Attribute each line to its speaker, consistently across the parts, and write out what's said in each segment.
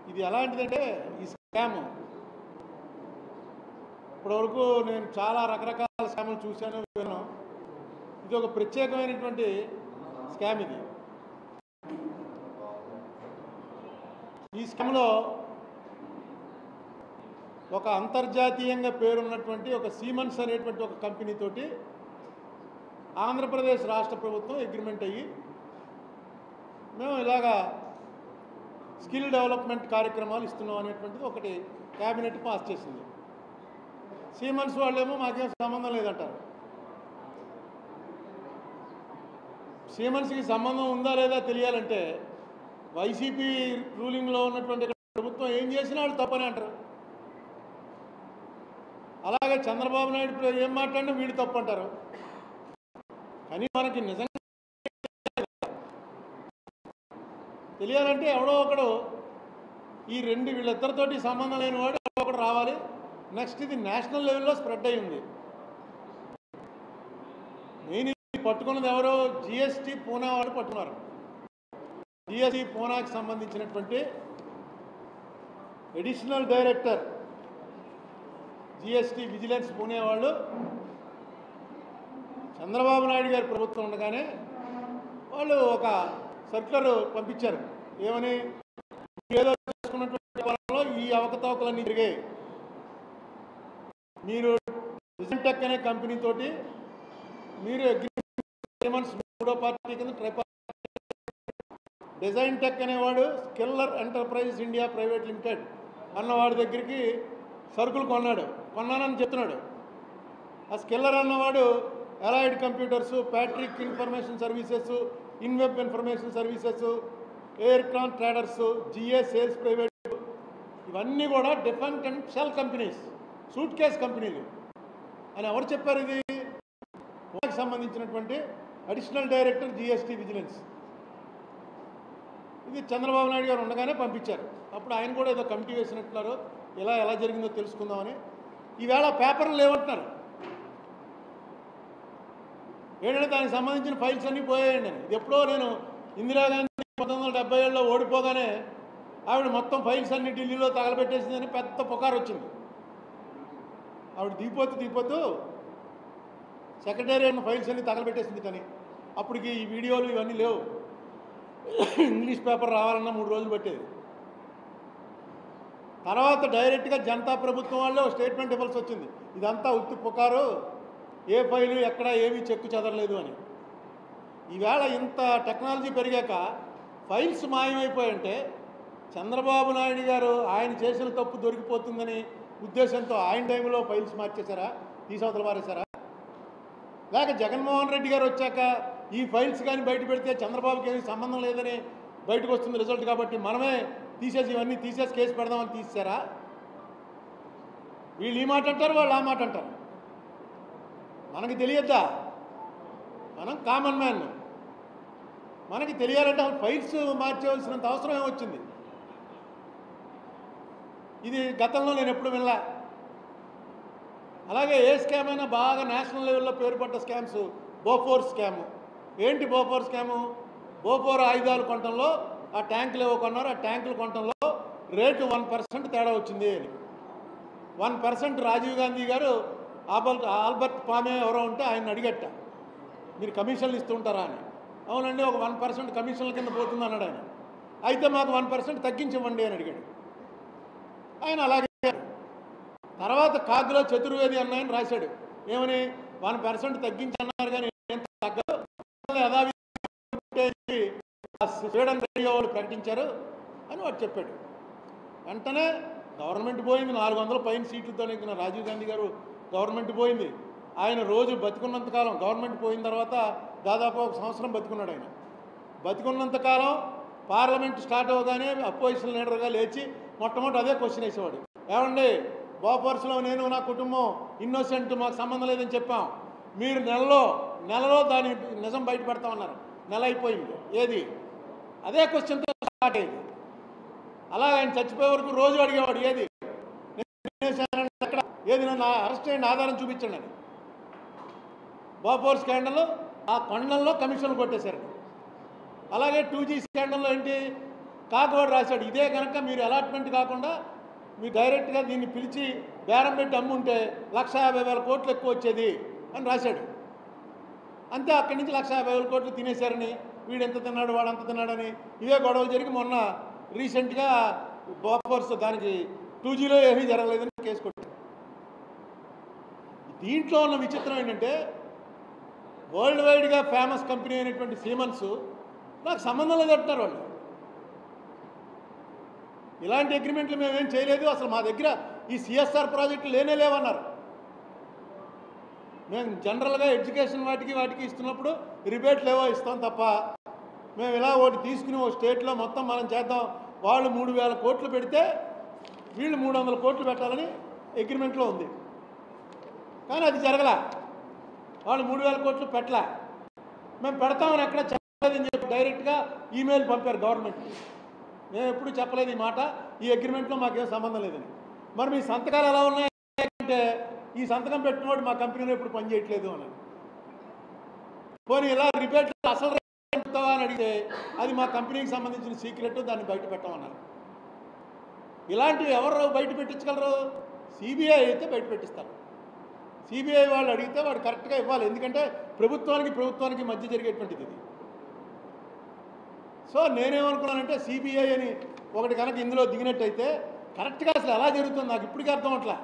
Speaker 1: ఇది ఎలాంటిదంటే ఈ స్కామ్ ఇప్పటివరకు నేను చాలా రకరకాల స్కామ్లు చూశాను విన్నాను ఇది ఒక ప్రత్యేకమైనటువంటి స్కామ్ ఇది ఈ స్కామ్లో ఒక అంతర్జాతీయంగా పేరున్నటువంటి ఒక సీమన్స్ అనేటువంటి ఒక కంపెనీ తోటి ఆంధ్రప్రదేశ్ రాష్ట్ర ప్రభుత్వం అగ్రిమెంట్ అయ్యి మేము ఇలాగా స్కిల్ డెవలప్మెంట్ కార్యక్రమాలు ఇస్తున్నాం అనేటువంటిది ఒకటి క్యాబినెట్ పాస్ చేసింది సీమన్స్ వాళ్ళేమో మాకేం సంబంధం లేదంటారు సీమన్స్కి సంబంధం ఉందా లేదా తెలియాలంటే వైసీపీ రూలింగ్లో ఉన్నటువంటి ప్రభుత్వం ఏం చేసినా వాళ్ళు తప్పని అంటారు అలాగే చంద్రబాబు నాయుడు ఇప్పుడు ఏం మాట్లాడినా వీళ్ళు తప్పు అంటారు కానీ మనకి నిజంగా తెలియాలంటే ఎవడో ఒకడు ఈ రెండు వీళ్ళిద్దరితోటి సంబంధం లేని వాడు ఎవడో ఒకడు రావాలి నెక్స్ట్ ఇది నేషనల్ లెవెల్లో స్ప్రెడ్ అయి ఉంది నేను ఇది పట్టుకున్నది ఎవరో జిఎస్టీ పూనా వాడు పట్టుకున్నారు జిఎస్టీ పూనాకి సంబంధించినటువంటి additional director GST vigilance Pune వాళ్ళు చంద్రబాబు నాయుడు గారి ప్రభుత్వం ఉండగానే వాళ్ళు ఒక సర్క్యులర్ పంపించారు ఏమని ఏదో చేసుకున్నటువంటి వాళ్ళలో ఈ అవకతవకలన్నీ జరిగాయి మీరు విజన్టెక్ అనే కంపెనీ తోటి మీరు అగ్రిమెంట్స్ మూడో పార్టీ కింద ట్రైపా డిజైన్ టెక్ అనేవాడు Skiller enterprises India private limited అన్నవాడి దగ్గరికి సరుకులు కొన్నాడు కొన్నానని చెప్తున్నాడు ఆ స్కిల్లర్ అన్నవాడు Allied computers Patrick information services Inweb information services air క్రాన్ ట్రేడర్స్ జిఏ సేల్స్ ప్రైవేట్ ఇవన్నీ కూడా defunct and shell companies suitcase కంపెనీలు అని ఎవరు చెప్పారు ఇది పూనాకి సంబంధించినటువంటి అడిషనల్ డైరెక్టర్ జిఎస్టీ విజిలెన్స్ ఇది చంద్రబాబు నాయుడు గారు ఉండగానే పంపించారు అప్పుడు ఆయన కూడా ఏదో కమిటీ వేసినట్టున్నారు ఇలా ఎలా జరిగిందో తెలుసుకుందామని ఈవేళ పేపర్లు లేవంటున్నారు ఏంటంటే దానికి సంబంధించిన ఫైల్స్ అన్నీ పోయాయండి అని ఇది ఎప్పుడో నేను ఇందిరాగాంధీ పంతొమ్మిది వందల డెబ్బై ఏడులో ఓడిపోగానే ఆవిడ మొత్తం ఫైల్స్ అన్ని ఢిల్లీలో తగలబెట్టేసిందని పెద్ద పుకారు వచ్చింది ఆవిడ దిగిపోతూ దిగిపోతూ సెక్రటేరియట్ ఫైల్స్ అన్ని తగలబెట్టేసింది కానీ అప్పటికి ఈ వీడియోలు ఇవన్నీ లేవు ఇంగ్లీష్ పేపర్ రావాలన్నా మూడు రోజులు పట్టేది తర్వాత డైరెక్ట్గా జనతా ప్రభుత్వం వాళ్ళు స్టేట్మెంట్ ఇవ్వాల్సి వచ్చింది ఇదంతా ఉత్తి పుకారు ఏ ఫైలు ఎక్కడ ఏమీ చెక్కు చెదరలేదు అని ఈవేళ ఇంత టెక్నాలజీ పెరిగాక ఫైల్స్ మాయమైపోయంటే చంద్రబాబు నాయుడు గారు ఆయన చేసిన తప్పు దొరికిపోతుందని ఉద్దేశంతో ఆయన టైంలో ఫైల్స్ మార్చేశారా తీసవతల పారేశారా లేక జగన్మోహన్ రెడ్డి గారు వచ్చాక ఈ ఫైల్స్ కానీ బయట పెడితే చంద్రబాబుకి ఏమీ సంబంధం లేదని బయటకు వస్తుంది రిజల్ట్ కాబట్టి మనమే తీసేసి ఇవన్నీ తీసేసి కేసు పెడదామని తీసారా వీళ్ళు ఈ మాట అంటారు వాళ్ళు ఆ మాట అంటారు మనకి తెలియద్దా మనం కామన్ మ్యాన్ మనకి తెలియాలంటే అసలు ఫైల్స్ మార్చేవలసినంత అవసరం ఏమొచ్చింది ఇది గతంలో నేను ఎప్పుడు వినలే అలాగే ఏ స్కామ్ అయినా బాగా నేషనల్ లెవెల్లో పేరుపడ్డ స్కామ్స్ బోఫోర్ స్కాము ఏంటి బోఫోర్ స్కాము బోఫోర్ ఆయుధాలు కొనటంలో ఆ ట్యాంకులు ఏవో కొన్నారు ఆ ట్యాంకులు కొనటంలో రేటు వన్ పర్సెంట్ తేడా వచ్చింది అని వన్ పర్సెంట్ రాజీవ్ గాంధీ గారు ఆల్బర్ట్ ఆల్బర్ట్ పామే ఎవరో ఉంటే ఆయన అడిగట్ట మీరు కమిషన్లు ఇస్తుంటారా అని అవునండి ఒక వన్ పర్సెంట్ కమిషన్ల కింద పోతుంది అన్నాడు ఆయన అయితే మాకు వన్ పర్సెంట్ తగ్గించమండి అని అడిగాడు ఆయన అలాగే తర్వాత కాగ్లో చతుర్వేది అన్న ఆయన రాశాడు ఏమని వన్ పర్సెంట్ తగ్గించన్నారు కానీ ఏం తగ్గదు యథావిధి ఆ స్వీడన్ రేడియో వాళ్ళు ప్రకటించారు అని వాడు చెప్పాడు వెంటనే గవర్నమెంట్ పోయింది నాలుగు వందల పైన సీట్లతో నెగ్గిన రాజీవ్ గాంధీ గారు గవర్నమెంట్ పోయింది ఆయన రోజు బతికున్నంతకాలం గవర్నమెంట్ పోయిన తర్వాత దాదాపు ఒక సంవత్సరం బతికున్నాడు ఆయన బతికున్నంతకాలం పార్లమెంట్ స్టార్ట్ అవగానే అపోజిషన్ లీడర్గా లేచి మొట్టమొదటి అదే క్వశ్చన్ వేసేవాడు ఏమండి బోపర్స్లో నేను నా కుటుంబం ఇన్నోసెంట్ మాకు సంబంధం లేదని చెప్పాం మీరు నెలలో నెలలో దాని నిజం బయట పెడతామన్నారు నెల అయిపోయింది ఏది అదే క్వశ్చన్తో స్టార్ట్ అయ్యింది అలా ఆయన చచ్చిపోయే వరకు రోజు అడిగేవాడు ఏది నేను చేశానని ఎక్కడ ఏది నన్ను అరెస్ట్ అయిన ఆధారం చూపించండి అని బోపోర్ స్కాండల్ ఆ కొండల్లో కమిషన్లు కొట్టేశారు అలాగే టూ జీ స్కాండల్లో ఏంటి కాకవాడు రాశాడు ఇదే కనుక మీరు అలాట్మెంట్ కాకుండా మీరు డైరెక్ట్గా దీన్ని పిలిచి బేరం పెట్టి అమ్ముంటే లక్ష యాభై వేల కోట్లు ఎక్కువ వచ్చేది అని రాశాడు అంతే అక్కడి నుంచి లక్ష యాభై వేల కోట్లు తినేశారని వీడు ఎంత తిన్నాడు వాడు అంత తిన్నాడని ఇవే గొడవలు జరిగి మొన్న రీసెంట్గా బోఫోర్స్ దానికి టూ జీలో ఏమీ జరగలేదని కేసు కొట్టారు దీంట్లో ఉన్న విచిత్రం ఏంటంటే వరల్డ్ వైడ్గా ఫేమస్ కంపెనీ అయినటువంటి సీమన్స్ నాకు సంబంధం లేదంటున్నారు వాళ్ళు ఇలాంటి అగ్రిమెంట్లు మేమేం చేయలేదు అసలు మా దగ్గర ఈ సిఎస్ఆర్ ప్రాజెక్టులు లేనే లేవన్నారు మేము జనరల్గా ఎడ్యుకేషన్ వాటికి వాటికి ఇస్తున్నప్పుడు రిబేట్లు ఏవో ఇస్తాం తప్ప మేము ఇలా ఒకటి తీసుకుని ఓ స్టేట్లో మొత్తం మనం చేద్దాం వాళ్ళు మూడు వేల కోట్లు పెడితే వీళ్ళు మూడు వందల కోట్లు పెట్టాలని అగ్రిమెంట్లో ఉంది కానీ అది జరగలా వాళ్ళు మూడు వేల కోట్లు పెట్టలే మేము పెడతామని ఎక్కడ చెప్పలేదని చెప్పి డైరెక్ట్గా ఈమెయిల్ పంపారు గవర్నమెంట్కి మేము ఎప్పుడు చెప్పలేదు ఈ మాట ఈ అగ్రిమెంట్లో మాకేం సంబంధం లేదని మరి మీ సంతకాలు ఎలా ఉన్నాయి అంటే ఈ సంతకం పెట్టినవాడు మా కంపెనీలో ఎప్పుడు పని చేయట్లేదు అని పోనీ ఇలా రిపేట్ అసలు రేట్ చెప్తావా అని అడిగితే అది మా కంపెనీకి సంబంధించిన సీక్రెట్ దాన్ని బయట పెట్టమన్నారు ఇలాంటివి ఎవరు బయట పెట్టించగలరు సిబిఐ అయితే బయట పెట్టిస్తారు సిబిఐ వాళ్ళు అడిగితే వాడు కరెక్ట్గా ఇవ్వాలి ఎందుకంటే ప్రభుత్వానికి ప్రభుత్వానికి మధ్య జరిగేటువంటిది ఇది సో నేనేమనుకున్నానంటే సిబిఐ అని ఒకటి కనుక ఇందులో దిగినట్టయితే కరెక్ట్గా అసలు ఎలా జరుగుతుంది నాకు ఇప్పటికీ అర్థం అవట్లా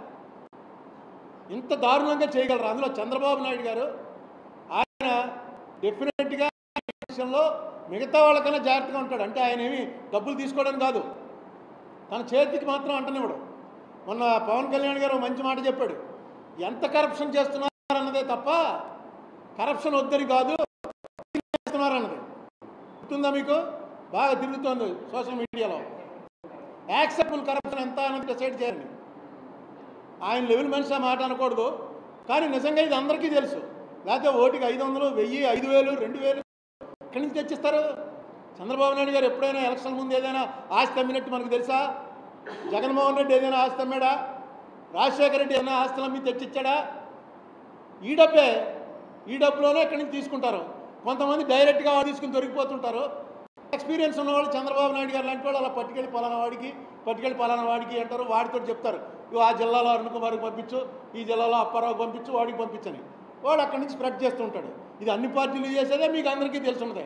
Speaker 1: ఇంత దారుణంగా చేయగలరు అందులో చంద్రబాబు నాయుడు గారు ఆయన డెఫినెట్గా విషయంలో మిగతా వాళ్ళకన్నా జాగ్రత్తగా ఉంటాడు అంటే ఆయన ఏమి డబ్బులు తీసుకోవడం కాదు తన చేతికి మాత్రం అంటనివ్వడు మొన్న పవన్ కళ్యాణ్ గారు ఒక మంచి మాట చెప్పాడు ఎంత కరప్షన్ చేస్తున్నారు అన్నదే తప్ప కరప్షన్ వద్దని కాదు చేస్తున్నారు అన్నది గుర్తుందా మీకు బాగా తిరుగుతోంది సోషల్ మీడియాలో యాక్సెప్టబుల్ కరప్షన్ ఎంత అన్నది డిసైడ్ చేయండి ఆయన లెవెల్ మనిషి ఆ మాట అనకూడదు కానీ నిజంగా ఇది అందరికీ తెలుసు లేకపోతే ఓటికి ఐదు వందలు వెయ్యి ఐదు వేలు రెండు వేలు ఎక్కడి నుంచి తెచ్చిస్తారు చంద్రబాబు నాయుడు గారు ఎప్పుడైనా ఎలక్షన్ ముందు ఏదైనా ఆస్తి అమ్మినట్టు మనకు తెలుసా జగన్మోహన్ రెడ్డి ఏదైనా ఆస్తి అమ్మాడా రాజశేఖర రెడ్డి ఏదైనా ఆస్తులు అమ్మి తెచ్చిచ్చాడా ఈ డబ్బే ఈ డబ్బులోనే ఎక్కడి నుంచి తీసుకుంటారు కొంతమంది డైరెక్ట్గా వాళ్ళు తీసుకుని దొరికిపోతుంటారు ఎక్స్పీరియన్స్ ఉన్నవాళ్ళు చంద్రబాబు నాయుడు గారు లాంటి వాళ్ళు అలా పట్టుకెళ్ళి పలానా వాడికి పట్టుకెళ్ళి పలానా వాడికి అంటారు వాడితో చెప్తారు ఇగో ఆ జిల్లాలో అరుణ్ కుమార్కి పంపించు ఈ జిల్లాలో అప్పారావు పంపించు వాడికి పంపించని వాడు అక్కడి నుంచి స్ప్రెడ్ చేస్తూ ఉంటాడు ఇది అన్ని పార్టీలు చేసేదే మీకు అందరికీ తెలుసున్నదే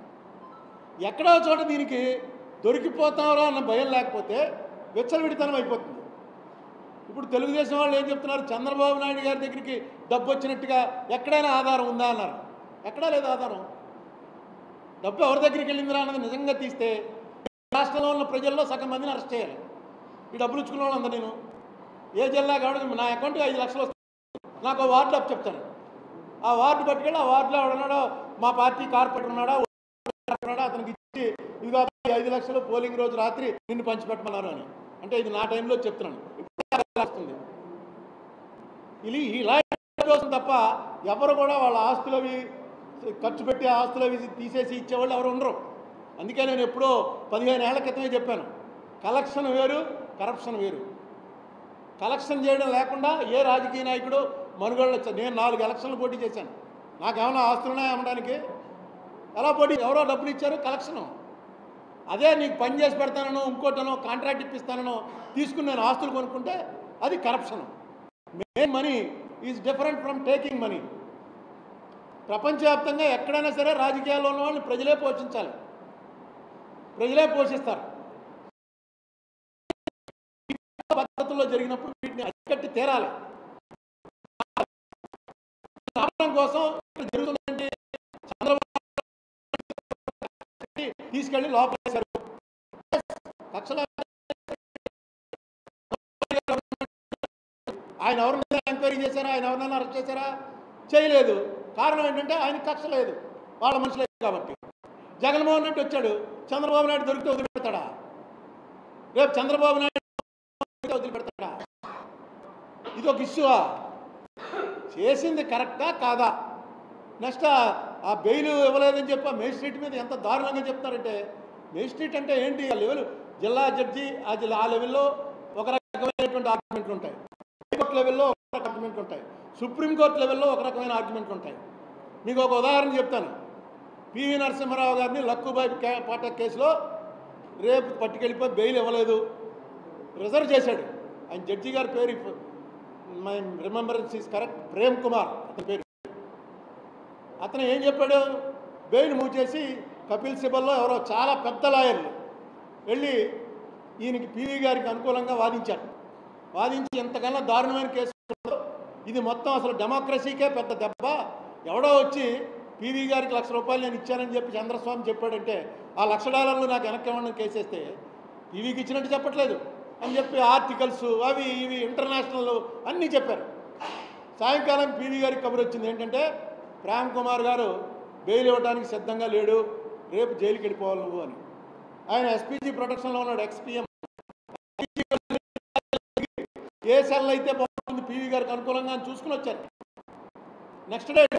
Speaker 1: ఎక్కడో చోట దీనికి దొరికిపోతామరా అన్న భయం లేకపోతే విచ్చలవిడితనం అయిపోతుంది ఇప్పుడు తెలుగుదేశం వాళ్ళు ఏం చెప్తున్నారు చంద్రబాబు నాయుడు గారి దగ్గరికి డబ్బు వచ్చినట్టుగా ఎక్కడైనా ఆధారం ఉందా అన్నారు ఎక్కడా లేదు ఆధారం డబ్బు ఎవరి దగ్గరికి వెళ్ళిందిరా అన్నది నిజంగా తీస్తే రాష్ట్రంలో ఉన్న ప్రజల్లో సగం మందిని అరెస్ట్ చేయాలి ఈ డబ్బులు ఇచ్చుకున్న వాళ్ళందరూ నేను ఏ జిల్లా కాబట్టి నా అకౌంట్కి ఐదు లక్షలు వస్తుంది నాకు ఓ వార్డు డబ్బు చెప్తాను ఆ వార్డు పట్టుకెళ్ళి ఆ వార్డులో ఎవడున్నాడో మా పార్టీ కార్పొరేటర్ ఉన్నాడా ఉన్నాడా అతనికి ఇచ్చి ఇదిగో ఈ ఐదు లక్షలు పోలింగ్ రోజు రాత్రి నిన్ను పంచిపెట్టమన్నారు అని అంటే ఇది నా టైంలో చెప్తున్నాను ఇప్పుడు వస్తుంది ఇది ఇలాంటి కోసం తప్ప ఎవరు కూడా వాళ్ళ ఆస్తులవి ఖర్చు పెట్టి ఆస్తులవి తీసేసి ఇచ్చేవాళ్ళు ఎవరు ఉండరు అందుకే నేను ఎప్పుడో పదిహేను ఏళ్ల క్రితమే చెప్పాను కలెక్షన్ వేరు కరప్షన్ వేరు కలెక్షన్ చేయడం లేకుండా ఏ రాజకీయ నాయకుడు మనుగడలో వచ్చాడు నేను నాలుగు ఎలక్షన్లు పోటీ చేశాను నాకేమైనా ఆస్తులు ఉన్నాయా అమ్మడానికి ఎలా పోటీ ఎవరో డబ్బులు ఇచ్చారు కలెక్షను అదే నీకు పని చేసి పెడతానో ఇంకోటనో కాంట్రాక్ట్ ఇప్పిస్తానో తీసుకుని నేను ఆస్తులు కొనుక్కుంటే అది corruption main money is different from taking money ప్రపంచవ్యాప్తంగా ఎక్కడైనా సరే రాజకీయాల్లో ఉన్న వాళ్ళని ప్రజలే పోషించాలి ప్రజలే పోషిస్తారు పద్ధతుల్లో జరిగినప్పుడు వీటిని అరికట్టి తీరాలి ఆపడం కోసం ఇక్కడ జరుగుతుందంటే చంద్రబాబు తీసుకెళ్లి లోపలేశారు కక్షల ఆయన ఎవరి మీద ఎంక్వైరీ చేశారా ఆయన ఎవరినైనా అరెస్ట్ చేశారా చేయలేదు కారణం ఏంటంటే ఆయనకి కక్ష లేదు వాళ్ళ మనుషులే కాబట్టి జగన్మోహన్ రెడ్డి వచ్చాడు చంద్రబాబు నాయుడు దొరికితే వదిలిపెడతాడా రేపు చంద్రబాబు నాయుడు దొరికితే వదిలిపెడతాడా ఇది ఒక ఇష్యూవా చేసింది కరెక్టా కాదా నెక్స్ట్ ఆ బెయిల్ ఇవ్వలేదని చెప్పి ఆ మేజిస్ట్రేట్ మీద ఎంత దారుణంగా చెప్తారంటే మేజిస్ట్రేట్ అంటే ఏంటి ఆ లెవెల్ జిల్లా జడ్జి ఆ జిల్లా ఆ లెవెల్లో ఒక రకమైనటువంటి ఆర్గ్యుమెంట్లు ఉంటాయి హైకోర్టు లెవెల్లో ఒక రకమైన ఆర్గ్యుమెంట్లు ఉంటాయి సుప్రీంకోర్టు లెవెల్లో ఒక రకమైన ఆర్గ్యుమెంట్లు ఉంటాయి మీకు ఒక ఉదాహరణ చెప్తాను పివి నరసింహారావు గారిని లక్కుబాయి కే- పాఠక్ కేసులో రేపు పట్టుకెళ్ళిపోయి బెయిల్ ఇవ్వలేదు రిజర్వ్ చేశాడు ఆయన జడ్జి గారి పేరు my remembrance is correct Prem Kumar అతని పేరు అతను ఏం చెప్పాడు బెయిల్ మూవ్ చేసి కపిల్ సిబల్లో ఎవరో చాలా పెద్ద లాయర్లు వెళ్ళి ఈయనకి పివి గారికి అనుకూలంగా వాదించారు వాదించి ఎంతకన్నా దారుణమైన కేసు ఉందో, ఇది మొత్తం అసలు డెమోక్రసీకే పెద్ద దెబ్బ ఎవడో వచ్చి పివి గారికి లక్ష రూపాయలు నేను ఇచ్చానని చెప్పి చంద్రస్వామి చెప్పాడంటే ఆ లక్ష డాలర్లు నాకు వెనక్కి ఇవ్వడం కేసేస్తే పివికి ఇచ్చినట్టు చెప్పట్లేదు అని చెప్పి ఆర్టికల్స్ అవి ఇవి ఇంటర్నేషనల్ అన్నీ చెప్పారు సాయంకాలం పివి గారికి కబురు వచ్చింది ఏంటంటే ప్రేమ్ కుమార్ గారు బెయిల్ ఇవ్వడానికి సిద్ధంగా లేడు రేపు జైలుకి వెళ్ళిపోవాలి నువ్వు అని ఆయన ఎస్పీజీ ప్రొటెక్షన్లో ఉన్నాడు ఎక్స్పీఎం ఏ సెల్ అయితే బాగుంటుంది పీవీ గారికి అనుకూలంగా అని చూసుకుని వచ్చారు నెక్స్ట్ డే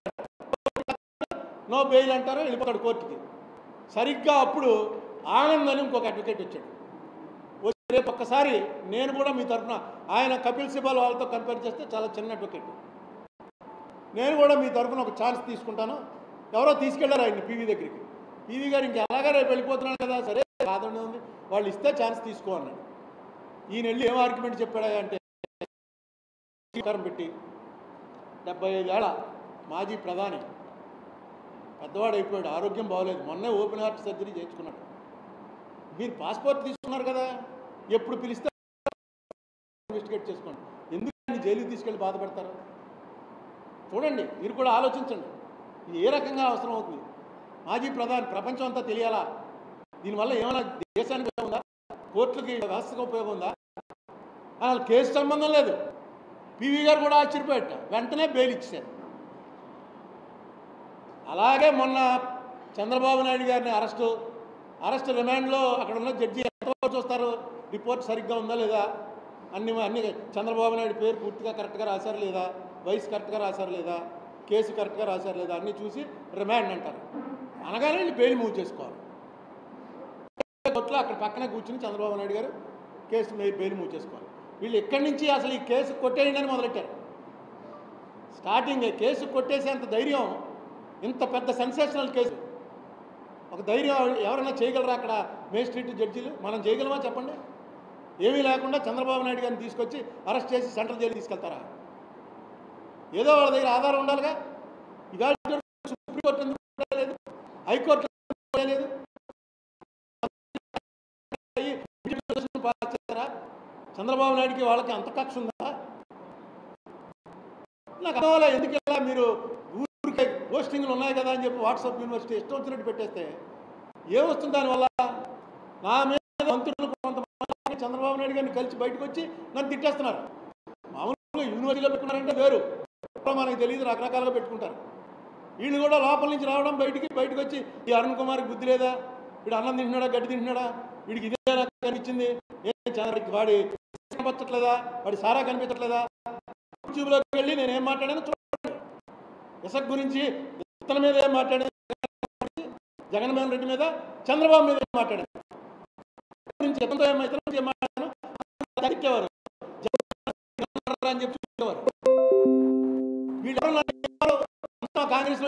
Speaker 1: నో బెయిల్ అంటారు వెళ్ళిపోతాడు కోర్టుకి సరిగ్గా అప్పుడు ఆనంద్ అని ఇంకొక అడ్వకేట్ వచ్చాడు వచ్చి రేపు ఒక్కసారి నేను కూడా మీ తరఫున ఆయన కపిల్ సిబాల్ వాళ్ళతో కంపేర్ చేస్తే చాలా చిన్న అడ్వకేట్ నేను కూడా మీ తరఫున ఒక ఛాన్స్ తీసుకుంటాను ఎవరో తీసుకెళ్లారు ఆయన్ని పీవీ దగ్గరికి పీవీ గారు ఇంక ఎలాగా రేపు వెళ్ళిపోతున్నాడు కదా సరే కాదండి ఉంది వాళ్ళు ఇస్తే ఛాన్స్ తీసుకో అన్నాడు ఈయన వెళ్ళి ఏం ఆర్గ్యుమెంట్ చెప్పాడా అంటే స్వీకారం పెట్టి డెబ్బై ఐదేళ్ల మాజీ ప్రధాని పెద్దవాడు అయిపోయాడు ఆరోగ్యం బాగోలేదు మొన్నే ఓపెన్ హార్ట్ సర్జరీ చేయించుకున్నాడు మీరు పాస్పోర్ట్ తీసుకున్నారు కదా ఎప్పుడు పిలిస్తే ఇన్వెస్టిగేట్ చేసుకోండి ఎందుకు ఆయన్ని జైలుకి తీసుకెళ్ళి బాధపడతారు చూడండి మీరు కూడా ఆలోచించండి ఇది ఏ రకంగా అవసరం అవుతుంది మాజీ ప్రధాని ప్రపంచం అంతా తెలియాలా దీనివల్ల ఏమైనా దేశానికి ఉపయోగం ఉందా కోర్టులకి వ్యవస్థకు ఉపయోగం ఉందా అసలు కేసు సంబంధం లేదు పివి గారు కూడా ఆశ్చర్యపోయట వెంటనే బెయిల్ ఇచ్చారు అలాగే మొన్న చంద్రబాబు నాయుడు గారిని అరెస్టు అరెస్ట్ రిమాండ్లో అక్కడ ఉన్న జడ్జి ఎంతవరకు చూస్తారు రిపోర్ట్ సరిగ్గా ఉందా లేదా అన్ని అన్ని చంద్రబాబు నాయుడు పేరు పూర్తిగా కరెక్ట్గా రాశారు లేదా వయసు కరెక్ట్గా రాశారు లేదా కేసు కరెక్ట్గా రాశారు లేదా అన్నీ చూసి రిమాండ్ అంటారు అనగానే వీళ్ళు బెయిల్ మూవ్ చేసుకోవాలి కోర్టులో అక్కడ పక్కనే కూర్చుని చంద్రబాబు నాయుడు గారు కేసు మే- బెయిల్ మూవ్ చేసుకోవాలి వీళ్ళు ఎక్కడి నుంచి అసలు ఈ కేసు కొట్టేయండి అని మొదలెట్టారు స్టార్టింగ్ కేసు కొట్టేసేంత ధైర్యం ఇంత పెద్ద సెన్సేషనల్ కేసు ఒక ధైర్యం ఎవరైనా చేయగలరా అక్కడ మేజిస్ట్రేట్ జడ్జీలు మనం చేయగలమా చెప్పండి ఏమీ లేకుండా చంద్రబాబు నాయుడు గారిని తీసుకొచ్చి అరెస్ట్ చేసి సెంట్రల్ జైలు తీసుకెళ్తారా ఏదో వాళ్ళ దగ్గర ఆధారం ఉండాలిగా ఇవాళ సుప్రీంకోర్టు ఎందుకు లేదు హైకోర్టు ఎందుకు లేదు పాస్ చేస్తారా చంద్రబాబు నాయుడికి వాళ్ళకి అంత కక్ష ఉందా నాకు అర్థం అవ్వలే, ఎందుకు ఇలా మీరు ఊరికే పోస్టింగ్లు ఉన్నాయి కదా అని చెప్పి వాట్సాప్ యూనివర్సిటీ ఇష్టం వచ్చినట్టు పెట్టేస్తే ఏమొస్తుంది దానివల్ల నా మీద మంత్రులు కొంతమంది చంద్రబాబు నాయుడు గారిని కలిసి బయటకు వచ్చి నన్ను తిట్టేస్తున్నారు మామూలుగా యూనివర్సిటీలో పెట్టుకున్నారంటే వేరు ఎప్పుడో మనకి తెలియదు రకరకాలుగా పెట్టుకుంటారు వీళ్ళు కూడా లోపల నుంచి రావడం బయటికి బయటకు వచ్చి ఈ అరుణ్ కుమార్కి బుద్ధి లేదా వీడు అన్నం తింటున్నాడా గడ్డి తింటున్నాడా వీడికి ఇదే నాకు కనిపించింది ఏం చంద్రకి వాడి కనిపించట్లేదా వాడి సారా కనిపించట్లేదా యూట్యూబ్లోకి వెళ్ళి నేను ఏం మాట్లాడానో చూడండి ఇసక్ గురించి ఇతని మీద ఏం మాట్లాడాను జగన్మోహన్ రెడ్డి మీద చంద్రబాబు మీద ఏం మాట్లాడాను గురించి ఇతనితో ఏం ఇతని గురించి ఏం మాట్లాడాను తిట్టేవారు జగన్ అని చెప్పి తిట్టేవారు వీళ్ళు కాంగ్రెస్ లో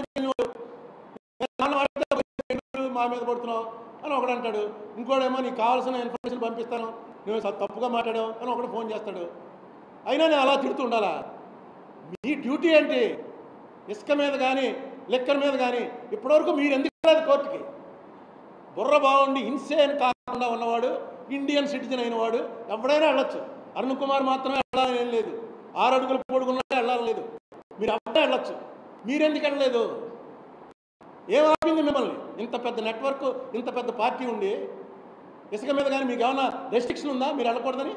Speaker 1: మా మీద పడుతున్నావు అని ఒకడు అంటాడు ఇంకోడేమో నీకు కావాల్సిన ఇన్ఫర్మేషన్ పంపిస్తాను నువ్వు స- తప్పుగా మాట్లాడావు అని ఒకడు ఫోన్ చేస్తాడు అయినా నేను అలా తిడుతూ ఉండాలా మీ డ్యూటీ ఏంటి ఇసుక మీద కానీ లెక్కర్ మీద కానీ ఇప్పటివరకు మీరు ఎందుకు వెళ్ళలేదు కోర్టుకి బుర్ర బాగుండి ఇన్సేన్ కాకుండా ఉన్నవాడు ఇండియన్ సిటిజన్ అయినవాడు ఎవడైనా వెళ్ళొచ్చు అరుణ్ కుమార్ మాత్రమే వెళ్ళాలని ఏం లేదు ఆరు అడుగులు పొడుగున్నా వెళ్ళాలని లేదు మీరు ఎవరైనా వెళ్ళొచ్చు మీరెందుకు వెళ్ళలేదు ఏం ఆపింది మిమ్మల్ని ఇంత పెద్ద నెట్వర్క్ ఇంత పెద్ద పార్టీ ఉండి ఇసుక మీద కానీ మీకు ఏమైనా రెస్ట్రిక్షన్ ఉందా మీరు వెళ్ళకూడదని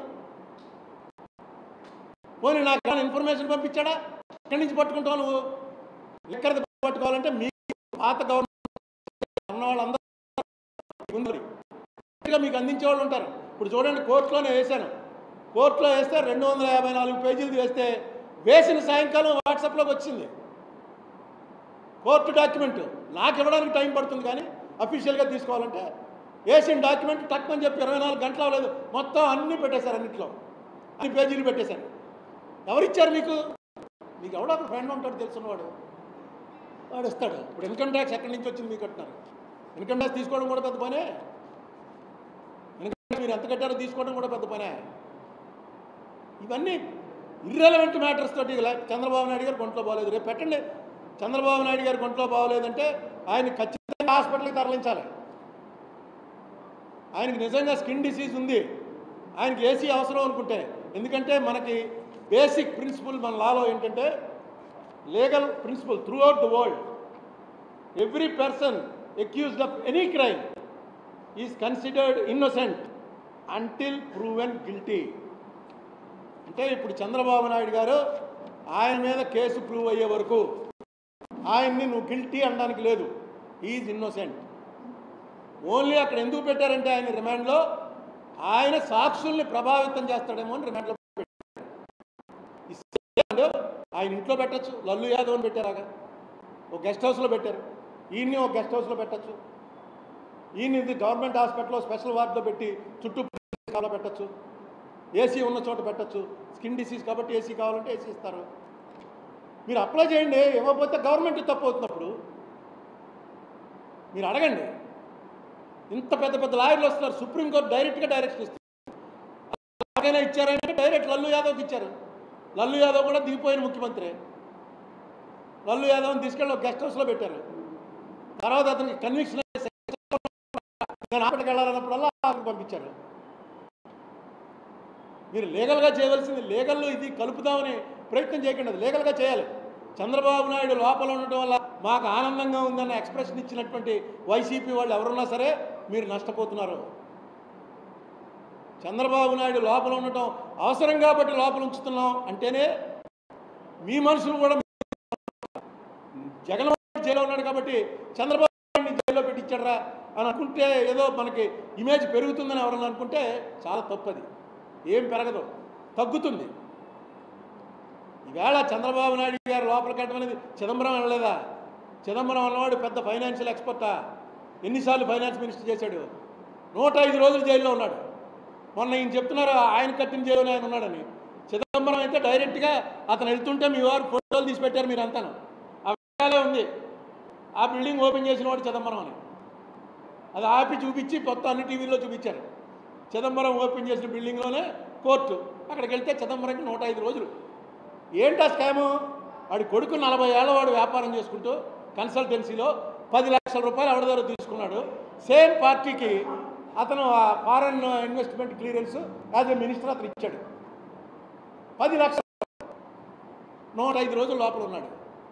Speaker 1: పోనీ నాకు ఏమైనా ఇన్ఫర్మేషన్ పంపించాడా ఎక్కడి నుంచి పట్టుకుంటావు నువ్వు ఎక్కడ పట్టుకోవాలంటే మీ పాత గవర్నమెంట్ ఉన్న వాళ్ళందరూ ఉంది ఇంకా మీకు అందించే వాళ్ళు ఉంటారు ఇప్పుడు చూడండి కోర్టులోనే వేశాను కోర్టులో వేస్తే రెండు వందల యాభై నాలుగు పేజీలు వేస్తే వేసిన సాయంకాలం వాట్సాప్లోకి వచ్చింది కోర్టు డాక్యుమెంట్ నాకు ఇవ్వడానికి టైం పడుతుంది కానీ అఫీషియల్గా తీసుకోవాలంటే వేసిన డాక్యుమెంట్ టక్మని చెప్పి ఇరవై నాలుగు గంటలు అవ్వలేదు మొత్తం అన్నీ పెట్టేశారు అన్నింటిలో అన్ని పేజీలు పెట్టేశారు ఎవరిచ్చారు మీకు మీకు ఎవడో ఒక ఫ్రెండ్ ఉంటాడు తెలుసున్నవాడు వాడు ఇస్తాడు ఇప్పుడు ఇన్కమ్ ట్యాక్స్ ఎక్కడి నుంచి వచ్చింది మీకు అంటున్నారు ఇన్కమ్ ట్యాక్స్ తీసుకోవడం కూడా పెద్ద పనే మీరు ఎంత కట్టారో తీసుకోవడం కూడా పెద్ద పనే ఇవన్నీ ఇర్రెలవెంట్ మ్యాటర్స్ తోటి ఇలా చంద్రబాబు నాయుడు గారు గుంట్లో బాగలేదు రేపు పెట్టండి చంద్రబాబు నాయుడు గారు గుంట్లో బాగోలేదంటే ఆయన ఖచ్చితంగా హాస్పిటల్కి తరలించాలి ఆయనకి నిజంగా స్కిన్ డిసీజ్ ఉంది ఆయనకి ఏసీ అవసరం అనుకుంటే ఎందుకంటే మనకి బేసిక్ ప్రిన్సిపల్ మన లాలో ఏంటంటే legal principle throughout the world every person accused of any crime is considered innocent until proven guilty అంటే ఇప్పుడు చంద్రబాబు నాయుడు గారు ఆయన మీద కేసు ప్రూవ్ అయ్యే వరకు ఆయన్ని నువ్వు గిల్టీ అనడానికి లేదు ఈజ్ ఇన్నోసెంట్ ఓన్లీ అక్కడ ఎందుకు పెట్టారంటే ఆయన రిమాండ్లో ఆయన సాక్షుల్ని ప్రభావితం చేస్తాడేమో అని రిమాండ్లో పెట్టారు ఈ సేమ్ ఆయన ఇంట్లో పెట్టచ్చు లల్లు యాదవ్ అని పెట్టారాగా ఒక గెస్ట్ హౌస్లో పెట్టారు ఈయన్ని ఒక గెస్ట్ హౌస్లో పెట్టచ్చు ఈయన ఇది గవర్నమెంట్ హాస్పిటల్లో స్పెషల్ వార్డులో పెట్టి చుట్టూ కాలో పెట్టచ్చు ఏసీ ఉన్న చోట పెట్టచ్చు స్కిన్ డిసీజ్ కాబట్టి ఏసీ కావాలంటే ఏసీ ఇస్తారు మీరు అప్లై చేయండి ఇవ్వకపోతే గవర్నమెంట్ తప్పు అవుతున్నప్పుడు మీరు అడగండి ఇంత పెద్ద పెద్ద లాయర్లు వస్తున్నారు సుప్రీంకోర్టు డైరెక్ట్గా డైరెక్షన్ ఇస్తారు ఎలాగైనా ఇచ్చారంటే డైరెక్ట్ లల్లు యాదవ్కి ఇచ్చారు లల్లు యాదవ్ కూడా దిగిపోయిన ముఖ్యమంత్రి లల్లు యాదవ్ని తీసుకెళ్ళి ఒక గెస్ట్ హౌస్లో పెట్టారు తర్వాత అతనికి కన్విక్షన్ నేను హాస్పిటల్కి వెళ్ళాలన్నప్పుడల్లా ఆమెకు పంపించారు మీరు లీగల్గా చేయవలసింది లీగల్లో ఇది కలుపుదామని ప్రయత్నం చేయకండి అది లీగల్గా చేయాలి చంద్రబాబు నాయుడు లోపల ఉండటం వల్ల మాకు ఆనందంగా ఉందన్న ఎక్స్ప్రెషన్ ఇచ్చినటువంటి వైసీపీ వాళ్ళు ఎవరున్నా సరే మీరు నష్టపోతున్నారు చంద్రబాబు నాయుడు లోపల ఉండటం అవసరం కాబట్టి లోపల ఉంచుతున్నాం అంటేనే మీ మనుషులు కూడా జగన్మోహన్ రెడ్డి జైల్లో ఉన్నాడు కాబట్టి చంద్రబాబు నాయుడిని జైల్లో పెట్టించాడరా అని అనుకుంటే ఏదో మనకి ఇమేజ్ పెరుగుతుందని ఎవరన్నా అనుకుంటే చాలా తప్పది ఏం పెరగదు తగ్గుతుంది ఈవేళ చంద్రబాబు నాయుడు గారు లోపలికి వెళ్ళడం అనేది చిదంబరం వెళ్ళలేదా చిదంబరం అన్నవాడు పెద్ద ఫైనాన్షియల్ ఎక్స్పర్టా ఎన్నిసార్లు ఫైనాన్స్ మినిస్టర్ చేశాడు నూట ఐదు రోజులు జైల్లో ఉన్నాడు మొన్న ఈయన చెప్తున్నారు ఆయన కట్టిన జైల్లో ఆయన ఉన్నాడని చిదంబరం అయితే డైరెక్ట్గా అతను వెళ్తుంటే మీ వారు ఫోటోలు తీసి పెట్టారు మీరు అంతాను ఆ విషయాలే ఉంది ఆ బిల్డింగ్ ఓపెన్ చేసిన వాడు చిదంబరం అని అది ఆపి చూపించి మొత్తం అన్ని టీవీల్లో చూపించారు చిదంబరం ఓపెన్ చేసిన బిల్డింగ్లోనే కోర్టు అక్కడికి వెళ్తే చిదంబరంకి నూట ఐదు రోజులు ఏంటా స్కాము వాడి కొడుకు నలభై ఏళ్ళ వాడు వ్యాపారం చేసుకుంటూ కన్సల్టెన్సీలో పది లక్షల రూపాయలు ఎవరి దగ్గర తీసుకున్నాడు సేమ్ పార్టీకి అతను ఆ foreign investment clearance as a minister అతను ఇచ్చాడు పది లక్షలు నూట ఐదు రోజులు లోపల ఉన్నాడు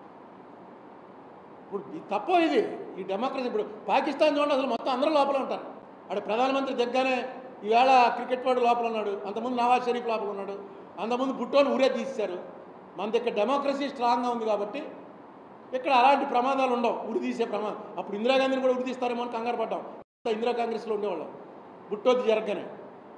Speaker 1: ఇప్పుడు ఇది తప్ప ఇది ఈ డెమోక్రసీ ఇప్పుడు పాకిస్తాన్ చూడండి అసలు మొత్తం అందరూ లోపల ఉంటారు అక్కడ ప్రధానమంత్రి దిగ్గానే ఈవేళ క్రికెట్ వాడు లోపల ఉన్నాడు అంతకుముందు నవాజ్ షరీఫ్ లోపల ఉన్నాడు అంతకుముందు బుట్టోని ఊరే తీసేశారు మన దగ్గర డెమోక్రసీ స్ట్రాంగ్గా ఉంది కాబట్టి ఇక్కడ అలాంటి ప్రమాదాలు ఉండవు ఉరి తీసే ప్రమాదం అప్పుడు ఇందిరాగాంధీని కూడా ఉరి తీస్తారేమో అని కంగారు పడ్డాం ఇందిరా కాంగ్రెస్లో ఉండేవాళ్ళం బుట్టోది జరగగానే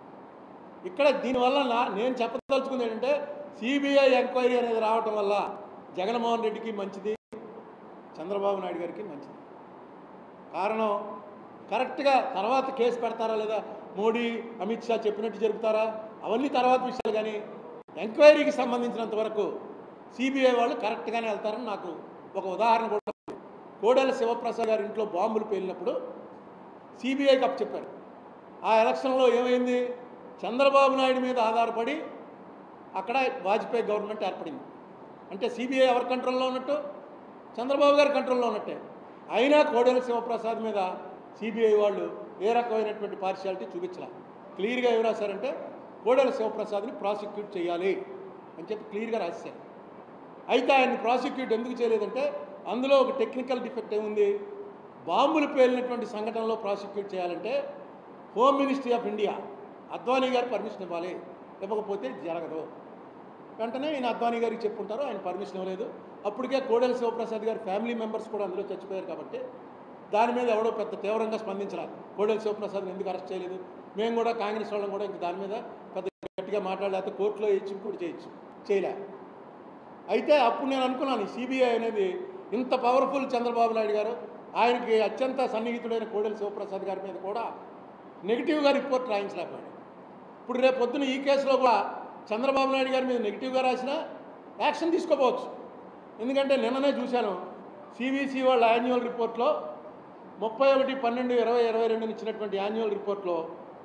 Speaker 1: ఇక్కడ దీనివల్ల నా నేను చెప్పదలుచుకుంది ఏంటంటే సిబిఐ ఎంక్వైరీ అనేది రావటం వల్ల జగన్మోహన్ రెడ్డికి మంచిది చంద్రబాబు నాయుడు గారికి మంచిది కారణం కరెక్ట్గా తర్వాత కేసు పెడతారా లేదా మోడీ అమిత్ షా చెప్పినట్టు జరుపుతారా అవన్నీ తర్వాత విషయాలు కానీ ఎంక్వైరీకి సంబంధించినంత వరకు సిబిఐ వాళ్ళు కరెక్ట్గానే వెళ్తారని నాకు ఒక ఉదాహరణ కూడా ఉంది. కోడెల శివప్రసాద్ గారి ఇంట్లో బాంబులు పేలినప్పుడు సిబిఐకి అప్పు చెప్పారు ఆ ఎలక్షన్లో ఏమైంది చంద్రబాబు నాయుడు మీద ఆధారపడి అక్కడ వాజ్పేయి గవర్నమెంట్ ఏర్పడింది అంటే సిబిఐ ఎవరి కంట్రోల్లో ఉన్నట్టు చంద్రబాబు గారి కంట్రోల్లో ఉన్నట్టే అయినా కోడెల శివప్రసాద్ మీద సిబిఐ వాళ్ళు ఏ రకమైనటువంటి పార్షియాలిటీ చూపించలే క్లియర్గా ఏం రాశారంటే కోడెల శివప్రసాద్ని ప్రాసిక్యూట్ చేయాలి అని చెప్పి క్లియర్గా రాశారు అయితే ఆయన్ని ప్రాసిక్యూట్ ఎందుకు చేయలేదంటే అందులో ఒక టెక్నికల్ డిఫెక్ట్ ఏముంది బాంబులు పేలినటువంటి సంఘటనలో ప్రాసిక్యూట్ చేయాలంటే home ministry of India Advani గారు పర్మిషన్ ఇవ్వాలి ఇవ్వకపోతే జరగదు వెంటనే ఈయన అద్వానీ గారికి చెప్పుంటారు ఆయన పర్మిషన్ ఇవ్వలేదు అప్పటికే కోడెల శివప్రసాద్ గారి ఫ్యామిలీ మెంబర్స్ కూడా అందులో చచ్చిపోయారు కాబట్టి దాని మీద ఎవడో పెద్ద తీవ్రంగా స్పందించరా కోడెల శివప్రసాద్ని ఎందుకు అరెస్ట్ చేయలేదు మేము కూడా కాంగ్రెస్ వాళ్ళం కూడా ఇంక దాని మీద పెద్ద గట్టిగా మాట్లాడలేకపోతే కోర్టులో వేయచ్చు ఇంకోటి చేయొచ్చు చేయలే అయితే అప్పుడు నేను అనుకున్నాను సిబిఐ అనేది ఇంత పవర్ఫుల్ చంద్రబాబు నాయుడు గారు ఆయనకి అత్యంత సన్నిహితుడైన కోడెల శివప్రసాద్ గారి మీద కూడా నెగిటివ్గా రిపోర్ట్ రాయించలేకపోయాడు ఇప్పుడు రేపు పొద్దున ఈ కేసులో కూడా చంద్రబాబు నాయుడు గారి మీద నెగిటివ్గా రాసినా యాక్షన్ తీసుకోపోవచ్చు ఎందుకంటే నిన్ననే చూశాను సిబిసి వాళ్ళ యాన్యువల్ రిపోర్ట్లో ముప్పై ఒకటి పన్నెండు ఇరవై ఇరవై రెండుని ఇచ్చినటువంటి యాన్యువల్ రిపోర్ట్లో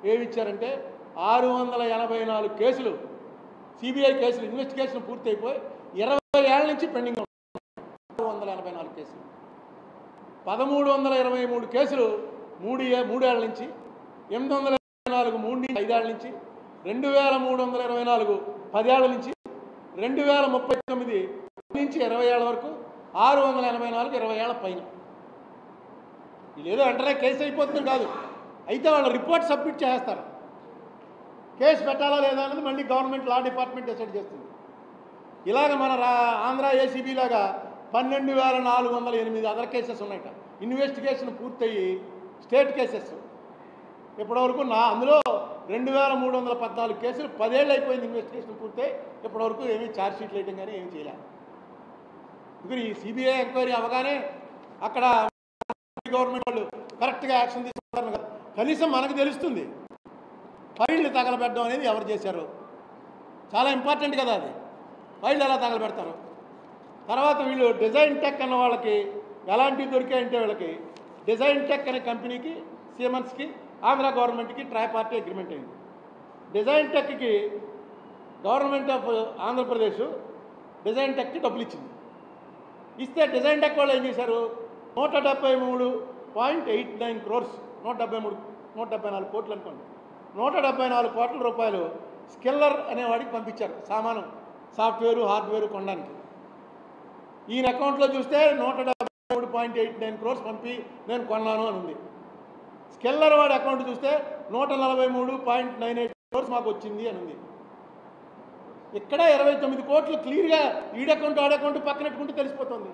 Speaker 1: ఏమి ఇచ్చారంటే ఆరు వందల ఎనభై నాలుగు కేసులు సిబిఐ కేసులు ఇన్వెస్టిగేషన్ పూర్తయిపోయి ఇరవై ఏళ్ళ నుంచి పెండింగ్ ఆరు వందల ఎనభై నాలుగు కేసులు పదమూడు వందల ఇరవై మూడు కేసులు మూడు ఏ- మూడేళ్ల నుంచి ఎనిమిది వందల ఇరవై నాలుగు మూడు నుంచి ఐదేళ్ల నుంచి రెండు వేల మూడు వందల ఇరవై నాలుగు పదేళ్ల నుంచి రెండు వేల ముప్పై తొమ్మిది నుంచి ఇరవై ఏళ్ళ వరకు ఆరు వందల ఎనభై నాలుగు ఇరవై ఏళ్ళ పైన వీళ్ళు ఏదో వెంటనే కేసు అయిపోతుంది కాదు అయితే వాళ్ళ రిపోర్ట్ సబ్మిట్ చేస్తారు కేసు పెట్టాలా లేదా అనేది మళ్ళీ గవర్నమెంట్ లా డిపార్ట్మెంట్ డిసైడ్ చేస్తుంది ఇలాగ మన రా ఆంధ్ర ఏసీబీ లాగా పన్నెండు వేల నాలుగు వందల ఎనిమిది అదర్ కేసెస్ ఉన్నాయట ఇన్వెస్టిగేషన్ పూర్తయి స్టేట్ కేసెస్ ఇప్పటివరకు నా అందులో రెండు వేల మూడు వందల పద్నాలుగు కేసులు పదేళ్ళు అయిపోయింది ఇన్వెస్టిగేషన్ పూర్తయి ఇప్పటివరకు ఏమీ ఛార్జ్ షీట్లు వేయడం కానీ ఏమీ చేయలే ఇప్పుడు ఈ సిబిఐ ఎంక్వైరీ అవగానే అక్కడ గవర్నమెంట్ వాళ్ళు కరెక్ట్గా యాక్షన్ తీసుకుంటారు కదా కనీసం మనకు తెలుస్తుంది ఫైళ్ళు తగలబెట్టడం అనేది ఎవరు చేశారు చాలా ఇంపార్టెంట్ కదా అది ఫైళ్ళు ఎలా తగలబెడతారు తర్వాత వీళ్ళు డిజైన్ టెక్ అన్న వాళ్ళకి ఎలాంటివి దొరికాయంటే వీళ్ళకి డిజైన్ టెక్ అనే కంపెనీకి సిఎంఎన్స్కి ఆంధ్ర గవర్నమెంట్కి ట్రై పార్టీ అగ్రిమెంట్ అయింది design techie government of Andhra Pradesh design టెక్కి డబ్బులు ఇచ్చింది ఇస్తే డిజైన్ టెక్ వాళ్ళు ఏం చేశారు నూట డెబ్బై మూడు పాయింట్ ఎయిట్ నైన్ క్రోర్స్ నూట డెబ్బై మూడు నూట డెబ్బై నాలుగు కోట్లు అనుకోండి నూట డెబ్బై నాలుగు కోట్ల రూపాయలు స్కిల్లర్ అనేవాడికి పంపించారు సామాను సాఫ్ట్వేరు హార్డ్వేరు కొనడానికి ఈయన అకౌంట్లో చూస్తే నూట డెబ్బై మూడు పాయింట్ ఎయిట్ నైన్ క్రోర్స్ పంపి నేను కొన్నాను అని ఉంది స్కెల్లర్ వాడి అకౌంట్ చూస్తే నూట నలభై మూడు పాయింట్ నైన్ ఎయిట్ క్రోర్స్ మాకు వచ్చింది అని ఉంది ఇక్కడ ఇరవై తొమ్మిది కోట్లు క్లియర్గా ఈడ అకౌంట్ ఆడ అకౌంట్ పక్కనెట్టుకుంటే తెలిసిపోతుంది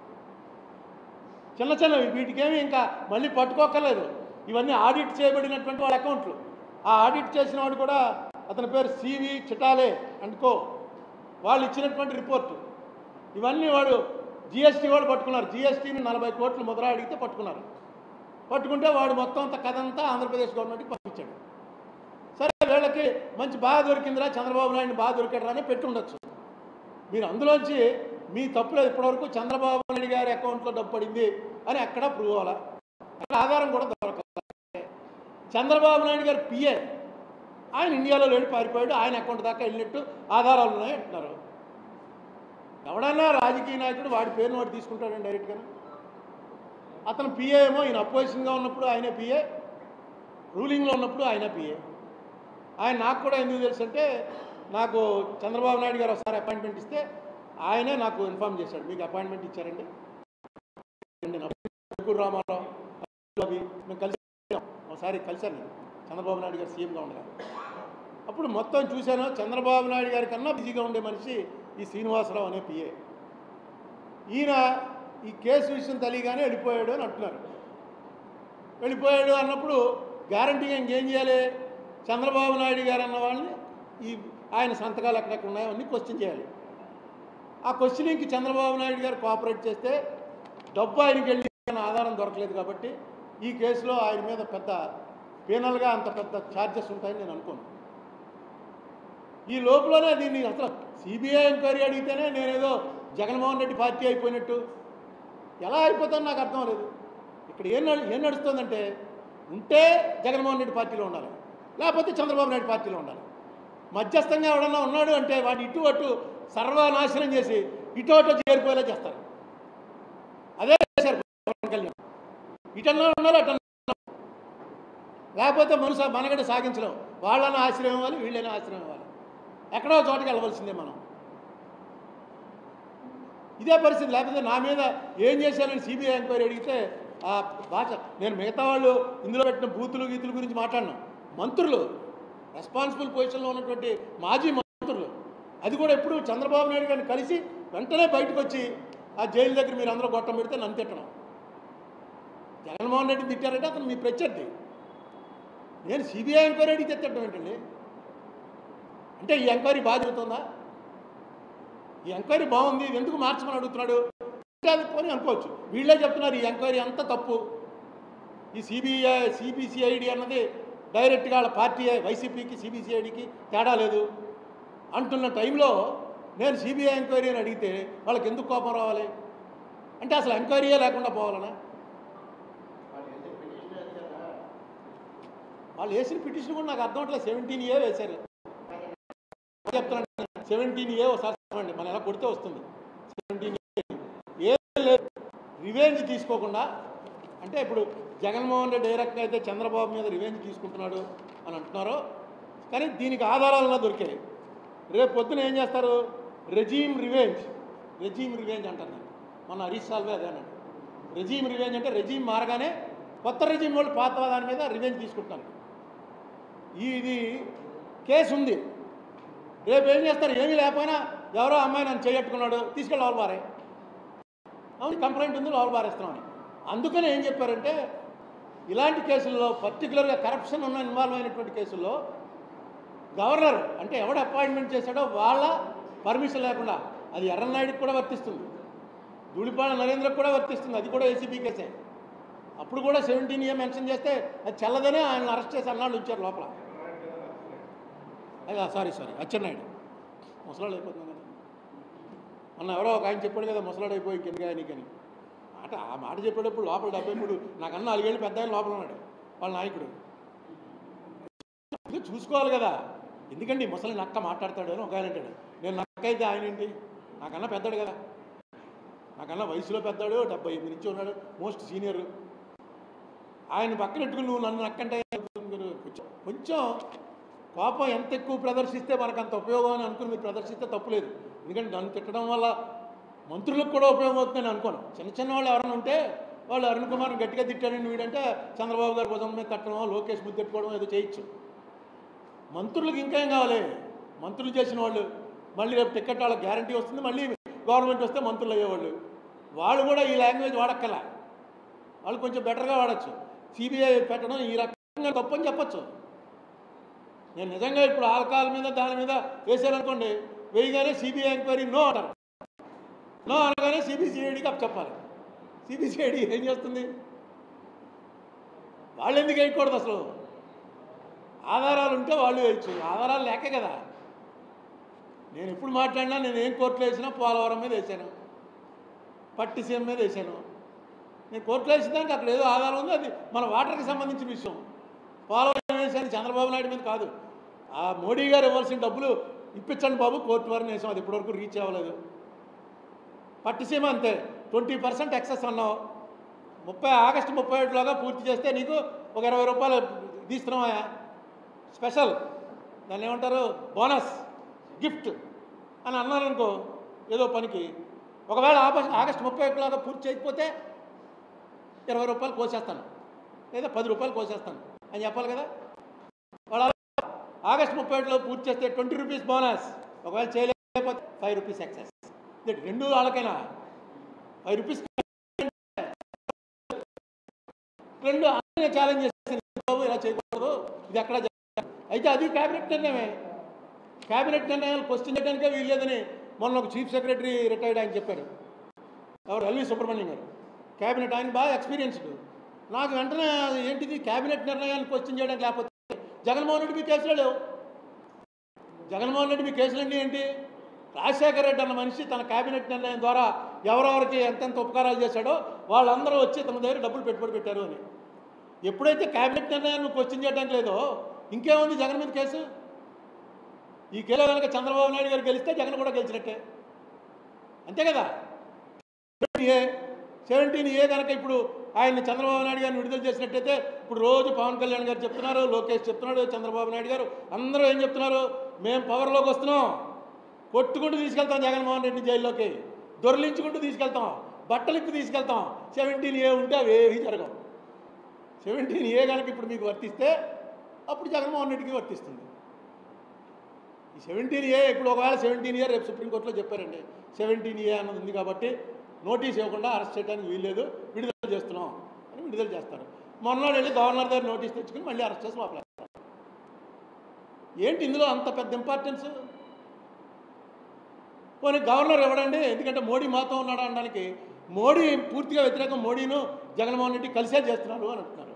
Speaker 1: చిన్న చిన్నవి వీటికేమి ఇంకా మళ్ళీ పట్టుకోకర్లేదు ఇవన్నీ ఆడిట్ చేయబడినటువంటి వాళ్ళ అకౌంట్లు ఆ ఆడిట్ చేసిన వాడు కూడా అతని పేరు సివి చిటాలే అండ్ కో వాళ్ళు ఇచ్చినటువంటి రిపోర్టు ఇవన్నీ వాడు జిఎస్టీ వాడు పట్టుకున్నారు జిఎస్టీని నలభై కోట్లు ముద్ర అడిగితే పట్టుకున్నారు పట్టుకుంటే వాడు మొత్తం అంత కథ అంతా ఆంధ్రప్రదేశ్ గవర్నమెంట్కి పంపించాడు సరే వీళ్ళకి మంచి బాగా దొరికిందిరా చంద్రబాబు నాయుడు బాగా దొరికాడరా అని పెట్టి ఉండొచ్చు మీరు అందులోంచి మీ తప్పులేదు ఇప్పటివరకు చంద్రబాబు నాయుడు గారి అకౌంట్లో డబ్బు పడింది అని ఎక్కడా ప్రూవ్ అవ్వాలా అక్కడ ఆధారం కూడా దొరకదు చంద్రబాబు నాయుడు గారు పిఏ ఆయన ఇండియాలో లేడు పారిపోయాడు ఆయన అకౌంట్ దాకా వెళ్ళినట్టు ఆధారాలు ఉన్నాయి అంటున్నారు ఎవడన్నా రాజకీయ నాయకుడు వాడి పేరును వాడు తీసుకుంటాడండి డైరెక్ట్గా అతను పిఏ ఏమో ఈయన అపోజిషన్గా ఉన్నప్పుడు ఆయనే పిఏ రూలింగ్లో ఉన్నప్పుడు ఆయన పిఏ ఆయన నాకు కూడా ఎందుకు తెలుసు అంటే నాకు చంద్రబాబు నాయుడు గారు ఒకసారి అపాయింట్మెంట్ ఇస్తే ఆయనే నాకు ఇన్ఫామ్ చేశాడు మీకు అపాయింట్మెంట్ ఇచ్చారండి అండి నా పేరు రామారావు అవి మేము కలిసి ఒకసారి కలిశాను నేను చంద్రబాబు నాయుడు గారు సీఎంగా ఉండగా అప్పుడు మొత్తం చూశాను చంద్రబాబు నాయుడు గారి కన్నా బిజీగా ఉండే మనిషి ఈ శ్రీనివాసరావు అనే పిఏ ఈయన ఈ కేసు విషయం తెలియగానే వెళ్ళిపోయాడు అని అంటున్నారు వెళ్ళిపోయాడు అన్నప్పుడు గ్యారంటీగా ఇంకేం చేయాలి చంద్రబాబు నాయుడు గారు అన్న వాళ్ళని ఈ ఆయన సంతకాలు ఎక్కడెక్కడ ఉన్నాయో అన్నీ క్వశ్చన్ చేయాలి ఆ క్వశ్చనింగ్కి చంద్రబాబు నాయుడు గారు కోఆపరేట్ చేస్తే డబ్బు ఆయనకి వెళ్ళి అన్న ఆధారం దొరకలేదు కాబట్టి ఈ కేసులో ఆయన మీద పెద్ద పీనల్గా అంత పెద్ద ఛార్జెస్ ఉంటాయని నేను అనుకోను ఈ లోపలనే దీన్ని అసలు సిబిఐ ఎంక్వైరీ అడిగితేనే నేనేదో జగన్మోహన్ రెడ్డి పార్టీ అయిపోయినట్టు ఎలా అయిపోతుందో నాకు అర్థం లేదు ఇక్కడ ఏం నడు- ఏం నడుస్తుందంటే ఉంటే జగన్మోహన్ రెడ్డి పార్టీలో ఉండాలి లేకపోతే చంద్రబాబు నాయుడు పార్టీలో ఉండాలి మధ్యస్థంగా ఎవడన్నా ఉన్నాడు అంటే వాడిని ఇటు అటు సర్వనాశనం చేసి ఇటు అటు చేరిపోయేలా చేస్తారు అదే చేశారు పవన్ కళ్యాణ్ ఇటన్నా ఉన్నారు అటన్నా ఉన్నారు. లేకపోతే మనసు మనగడ సాగించలేం వాళ్ళని ఆశ్రయం ఇవ్వాలి వీళ్ళని ఆశ్రయం ఇవ్వాలి ఎక్కడో చోటకి వెళ్ళవలసిందే మనం ఇదే పరిస్థితి లేకపోతే నా మీద ఏం చేశారని సిబిఐ ఎంక్వైరీ అడిగితే ఆ భాష నేను మిగతా వాళ్ళు ఇందులో పెట్టిన బూతులు గీతుల గురించి మాట్లాడినాం మంత్రులు రెస్పాన్సిబుల్ పొజిషన్లో ఉన్నటువంటి మాజీ మంత్రులు అది కూడా ఎప్పుడు చంద్రబాబు నాయుడు గారిని కలిసి వెంటనే బయటకు వచ్చి ఆ జైలు దగ్గర మీరు అందరూ గొట్టం పెడితే నన్ను తిట్టడం జగన్మోహన్ రెడ్డి తిట్టారంటే అతను మీ ప్రత్యర్థి నేను సిబిఐ ఎంక్వైరీ అడిగితే తిట్టడం ఏంటండి అంటే ఈ ఎంక్వైరీ బాగా జరుగుతుందా ఈ ఎంక్వైరీ బాగుంది ఇది ఎందుకు మార్చమని అడుగుతున్నాడు అంటే అది పోనీ అనుకోవచ్చు వీళ్ళే చెప్తున్నారు ఈ ఎంక్వైరీ అంతా తప్పు ఈ సిబిఐ సిబిసిఐడి అన్నది డైరెక్ట్గా వాళ్ళ పార్టీ వైసీపీకి సిబిసిఐడికి తేడా లేదు అంటున్న టైంలో నేను సిబిఐ ఎంక్వైరీ అని అడిగితే వాళ్ళకి ఎందుకు కోపం రావాలి అంటే అసలు ఎంక్వైరీయే లేకుండా పోవాలనా వాళ్ళు వేసిన పిటిషన్ కూడా నాకు అర్థం అవట్లేదు సెవెంటీన్ ఏ వేశారు చెప్తున్నాను సెవెంటీన్ ఏ ఒకసారి చదవండి మనం ఎలా కొడితే వస్తుంది సెవెంటీన్ ఏ లేదు రివెంజ్ తీసుకోకుండా అంటే ఇప్పుడు జగన్మోహన్ రెడ్డి ఏ రకంగా అయితే చంద్రబాబు మీద రివెంజ్ తీసుకుంటున్నాడు అని అంటున్నారో కానీ దీనికి ఆధారాలుగా దొరికాయి రేపు పొద్దున ఏం చేస్తారు రెజీమ్ రివెంజ్ రెజీమ్ రివెంజ్ అంటారు దాన్ని. మొన్న హరీష్ సాల్వే అదే అన్నాడు రెజీమ్ రివెంజ్ అంటే రెజీమ్ మారగానే కొత్త రెజీమ్ వాళ్ళు పాత దాని మీద రివెంజ్ తీసుకుంటున్నారు ఈ ఇది కేసు ఉంది రేపు ఏం చేస్తారు ఏమీ లేకపోయినా ఎవరో అమ్మాయి నన్ను చేయట్టుకున్నాడు తీసుకెళ్ళి లోపల బారే అవును కంప్లైంట్ ఉంది లోపల బారేస్తున్నామని అందుకని ఏం చెప్పారంటే ఇలాంటి కేసుల్లో పర్టికులర్గా కరప్షన్ ఉన్న ఇన్వాల్వ్ అయినటువంటి కేసుల్లో గవర్నర్ అంటే ఎవడు అపాయింట్మెంట్ చేశాడో వాళ్ళ పర్మిషన్ లేకుండా అది ఎర్రనాయుడికి కూడా వర్తిస్తుంది ధూళిపాడ నరేంద్రకు కూడా వర్తిస్తుంది అది కూడా ఏసీబీ కేసే అప్పుడు కూడా సెవెంటీన్ ఇయర్ మెన్షన్ చేస్తే అది చల్లదనే ఆయన అరెస్ట్ చేసి అన్నాళ్ళు ఉంచారు లోపల అయ్యా సారీ సారీ అచ్చెన్నాయుడు ముసలాడు అయిపోతుంది కదా మొన్న ఎవరో ఒక ఆయన చెప్పాడు కదా ముసలాడు అయిపోయి కిందగా నీకని మాట ఆ మాట చెప్పేటప్పుడు లోపల డెబ్బై మూడు నాకన్నా నాలుగేళ్ళు పెద్ద ఆయన లోపల ఉన్నాడు వాళ్ళ నాయకుడు ఇది చూసుకోవాలి కదా ఎందుకండి ఈ ముసలి నక్క మాట్లాడతాడు అని ఒక ఆయన అంటాడు నేను నక్క అయితే ఆయన ఏంటి నాకన్నా పెద్దాడు కదా నాకన్నా వయసులో పెద్దాడు డెబ్బై ఎనిమిది నుంచి ఉన్నాడు మోస్ట్ సీనియర్ ఆయన పక్కన పెట్టుకుని నువ్వు నన్ను నక్కంటే కొంచెం కొంచెం కోపం ఎంత ఎక్కువ ప్రదర్శిస్తే మనకు అంత ఉపయోగం అని అనుకుని మీరు ప్రదర్శిస్తే తప్పులేదు ఎందుకంటే నన్ను తిట్టడం వల్ల మంత్రులకు కూడా ఉపయోగం అవుతుందని అనుకోను చిన్న చిన్న వాళ్ళు ఎవరైనా ఉంటే వాళ్ళు అరుణ్ కుమార్ గట్టిగా తిట్టాడని వీడంటే చంద్రబాబు గారి భుజం మీద తట్టడమో లోకేష్ ముద్దు పెట్టుకోవడం ఏదో చేయొచ్చు మంత్రులకు ఇంకేం కావాలి మంత్రులు చేసిన వాళ్ళు మళ్ళీ రేపు టికెట్ వాళ్ళకి గ్యారంటీ వస్తుంది మళ్ళీ గవర్నమెంట్ వస్తే మంత్రులు అయ్యేవాళ్ళు వాళ్ళు కూడా ఈ లాంగ్వేజ్ వాడక్కల వాళ్ళు కొంచెం బెటర్గా వాడచ్చు సిబిఐ పెట్టడం ఈ రకంగా తప్పని చెప్పచ్చు నేను నిజంగా ఇప్పుడు ఆల్కహాల్ మీద దాని మీద వేసారనుకోండి వేయగానే సిబిఐ ఎంక్వైరీ నో అంటారు నో అనగానే సిబిసిఐడికి అప్ చెప్పాలి సిబిసిఐడి ఏం చేస్తుంది వాళ్ళు ఎందుకు వేయకూడదు అసలు ఆధారాలు ఉంటే వాళ్ళు వేయచ్చు ఆధారాలు లేకే కదా నేను ఎప్పుడు మాట్లాడినా నేను ఏం కోర్టులో వేసినా పోలవరం మీద వేసాను పట్టి సీఎం మీద వేసాను నేను కోర్టులో వేసిన దానికి అక్కడ ఏదో ఆధారం ఉంది అది మన వాటర్కి సంబంధించిన విషయం పోలవరం వేసాను చంద్రబాబు నాయుడు మీద కాదు ఆ మోడీ గారు ఇవ్వాల్సిన డబ్బులు ఇప్పించండి బాబు కోర్టు వారిని వేసాం అది ఇప్పటివరకు రీచ్ అవ్వలేదు పట్టిసీమ అంతే ట్వంటీ పర్సెంట్ ఎక్సెస్ అన్నావు ముప్పై ఆగస్టు ముప్పై ఒకటిలోగా పూర్తి చేస్తే నీకు ఒక ఇరవై రూపాయలు తీస్తున్నావా స్పెషల్ దాన్ని ఏమంటారు బోనస్ గిఫ్ట్ అని అన్నారనుకో ఏదో పనికి ఒకవేళ ఆగస్ట్ ఆగస్టు ముప్పై ఒకటిలోగా పూర్తి చేయకపోతే ఇరవై రూపాయలు కోసేస్తాను లేదా పది రూపాయలు కోసేస్తాను అని చెప్పాలి కదా వాళ్ళ ఆగస్ట్ ముప్పై ఒకటిలో పూర్తి చేస్తే ట్వంటీ రూపీస్ బోనస్ ఒకవేళ చేయలేకపోతే ఫైవ్ రూపీస్ ఎక్సెస్ ఇది రెండు వాళ్ళకైనా ఫైవ్ రూపీస్ రెండు ఆయన ఛాలెంజ్ చేసింది బాబు ఇలా చేయకూడదు ఇది ఎక్కడ జరగదు. అయితే అది క్యాబినెట్ నిర్ణయమే క్యాబినెట్ నిర్ణయాలు క్వశ్చన్ చేయడానికే వీల్లేదని మొన్న ఒక చీఫ్ సెక్రటరీ రిటైర్డ్ ఆయన చెప్పారు ఎవరు ఎల్వి సుబ్రహ్మణ్యం గారు క్యాబినెట్ ఆయన బాగా ఎక్స్పీరియన్స్డ్ నాకు వెంటనే ఏంటిది క్యాబినెట్ నిర్ణయాన్ని క్వశ్చన్ చేయడానికి లేకపోతే జగన్మోహన్ రెడ్డి మీ కేసులో లేవు జగన్మోహన్ రెడ్డి మీ కేసులన్నీ ఏంటి రాజశేఖర రెడ్డి అన్న మనిషి తన కేబినెట్ నిర్ణయం ద్వారా ఎవరెవరికి ఎంతెంత ఉపకారాలు చేశాడో వాళ్ళందరూ వచ్చి తమ దగ్గర డబ్బులు పెట్టుబడి పెట్టారు అని ఎప్పుడైతే కేబినెట్ నిర్ణయాన్ని క్వశ్చన్ చేయడానికి లేదో ఇంకేముంది జగన్ మీద కేసు ఈ కేసులో కనుక చంద్రబాబు నాయుడు గారు గెలిస్తే జగన్ కూడా గెలిచినట్టే అంతే కదా ఏ సెవెంటీన్ ఏ కనుక ఇప్పుడు ఆయన చంద్రబాబు నాయుడు గారిని విడుదల చేసినట్టయితే ఇప్పుడు రోజు పవన్ కళ్యాణ్ గారు చెప్తున్నారు లోకేష్ చెప్తున్నాడు చంద్రబాబు నాయుడు గారు అందరూ ఏం చెప్తున్నారు మేము పవర్లోకి వస్తున్నాం కొట్టుకుంటూ తీసుకెళ్తాం జగన్మోహన్ రెడ్డి జైల్లోకి దొరలించుకుంటూ తీసుకెళ్తాం బట్టలిప్పి తీసుకెళ్తాం సెవెంటీన్ ఏ ఉంటే అవి ఏవి జరగవు సెవెంటీన్ ఏ కనుక ఇప్పుడు మీకు వర్తిస్తే అప్పుడు జగన్మోహన్ రెడ్డికి వర్తిస్తుంది ఈ సెవెంటీన్ ఏ ఇప్పుడు ఒకవేళ సెవెంటీన్ ఇయర్ రేపు సుప్రీంకోర్టులో చెప్పారండి సెవెంటీన్ ఏ అన్నది ఉంది కాబట్టి నోటీస్ ఇవ్వకుండా అరెస్ట్ చేయడానికి వీల్లేదు విడుదల చేస్తున్నాం అని విడుదల చేస్తారు మొన్నోడు వెళ్ళి గవర్నర్ దగ్గర నోటీస్ తెచ్చుకుని మళ్ళీ అరెస్ట్ చేసి లోపల ఏంటి ఇందులో అంత పెద్ద ఇంపార్టెన్స్ పోనీ గవర్నర్ ఎవడండి ఎందుకంటే మోడీ మాతో ఉన్నాడు అనడానికి మోడీ పూర్తిగా వ్యతిరేకం మోడీను జగన్మోహన్ రెడ్డి కలిసే చేస్తున్నారు అని అంటున్నారు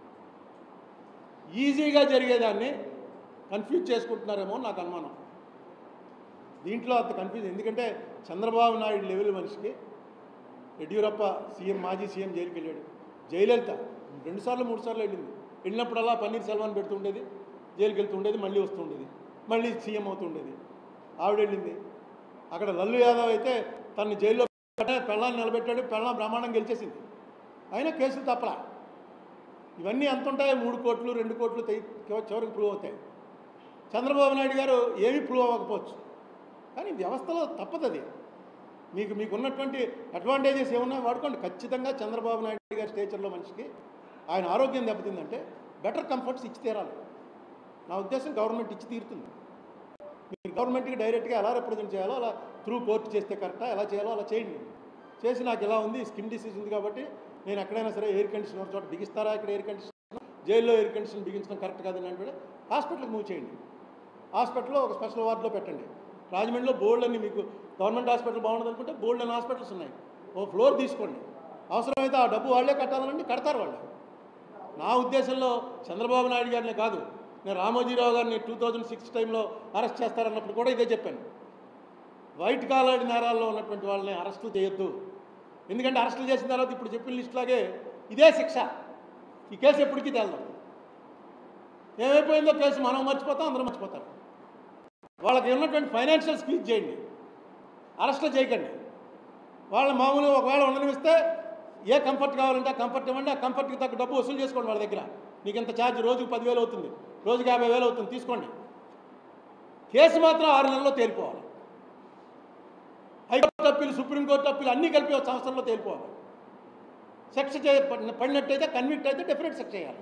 Speaker 1: ఈజీగా జరిగేదాన్ని కన్ఫ్యూజ్ చేసుకుంటున్నారేమో అని నాకు అనుమానం దీంట్లో అంత కన్ఫ్యూజ్ ఎందుకంటే చంద్రబాబు నాయుడు లెవెల్ మనిషికి యడ్యూరప్ప సీఎం మాజీ సీఎం జైలుకి వెళ్ళాడు జయలలిత రెండుసార్లు మూడు సార్లు వెళ్ళింది వెళ్ళినప్పుడల్లా పన్నీర్ సెల్వాన్ పెడుతుండేది జైలుకి వెళ్తుండేది మళ్ళీ వస్తుండేది మళ్ళీ సీఎం అవుతుండేది ఆవిడ వెళ్ళింది అక్కడ లల్లు యాదవ్ అయితే తను జైల్లో పెట్టే పెళ్ళాన్ని నిలబెట్టాడు పెళ్ళం బ్రహ్మాండం గెలిచేసింది అయినా కేసులు తప్పలా ఇవన్నీ ఎంత ఉంటాయి మూడు కోట్లు రెండు కోట్లు తెయి చివరికి ప్రూవ్ అవుతాయి చంద్రబాబు నాయుడు గారు ఏమీ ప్రూవ్ అవ్వకపోవచ్చు కానీ వ్యవస్థలో తప్పదు అది మీకు మీకు ఉన్నటువంటి అడ్వాంటేజెస్ ఏమన్నా వాడుకోండి ఖచ్చితంగా చంద్రబాబు నాయుడు గారి స్టేచర్లో మనిషికి ఆయన ఆరోగ్యం దెబ్బతిందంటే బెటర్ కంఫర్ట్స్ ఇచ్చి తీరాలి నా ఉద్దేశం గవర్నమెంట్ ఇచ్చి తీరుతుంది మీరు గవర్నమెంట్కి డైరెక్ట్గా ఎలా రిప్రజెంట్ చేయాలో అలా త్రూ కోర్టు చేస్తే కరెక్టా ఎలా చేయాలో అలా చేయండి చేసి నాకు ఇలా ఉంది స్కిన్ డిసీజ్ ఉంది కాబట్టి నేను ఎక్కడైనా సరే ఎయిర్ కండిషన్ ఒక చోట బిగిస్తారా ఇక్కడ ఎయిర్ కండిషన్ జైల్లో ఎయిర్ కండిషన్ బిగించడం కరెక్ట్ కాదని అంటే హాస్పిటల్కి మూవ్ చేయండి హాస్పిటల్లో ఒక స్పెషల్ వార్డులో పెట్టండి రాజమండ్రిలో బోల్డ్ అని మీకు గవర్నమెంట్ హాస్పిటల్ బాగుండదు అనుకుంటే బోల్డ్ అని హాస్పిటల్స్ ఉన్నాయి ఓ ఫ్లోర్ తీసుకోండి అవసరమైతే ఆ డబ్బు వాళ్ళే కట్టాలండి కడతారు వాళ్ళు నా ఉద్దేశంలో చంద్రబాబు నాయుడు గారినే కాదు నేను రామోజీరావు గారిని టూ థౌజండ్ సిక్స్ టైంలో అరెస్ట్ చేస్తారన్నప్పుడు కూడా ఇదే చెప్పాను వైట్ కాలర్ నేరాల్లో ఉన్నటువంటి వాళ్ళని అరెస్టులు చేయొద్దు ఎందుకంటే అరెస్టులు చేసిన తర్వాత ఇప్పుడు చెప్పిన లిస్టులాగే ఇదే శిక్ష ఈ కేసు ఎప్పటికీ తేలదు ఏమైపోయిందో కేసు మనం మర్చిపోతాం అందరూ మర్చిపోతారు వాళ్ళకి ఉన్నటువంటి ఫైనాన్షియల్ స్పీచ్ చేయండి అరెస్టులు చేయకండి వాళ్ళ మామూలుగా ఒకవేళ ఉండనిస్తే ఏ కంఫర్ట్ కావాలంటే ఆ కంఫర్ట్ ఇవ్వండి ఆ కంఫర్ట్కి తగ్గ డబ్బు వసూలు చేసుకోండి వాళ్ళ దగ్గర మీకు ఇంత ఛార్జ్ రోజుకు పదివేలు అవుతుంది రోజుకి యాభై వేలు అవుతుంది తీసుకోండి కేసు మాత్రం ఆరు నెలల్లో తేలిపోవాలి హైకోర్టు అప్పీలు సుప్రీంకోర్టు అప్పీలు అన్నీ కలిపి ఒక సంవత్సరంలో తేలిపోవాలి శిక్ష చే పడినట్టయితే కన్విక్ట్ అయితే డెఫినెట్ శిక్ష చేయాలి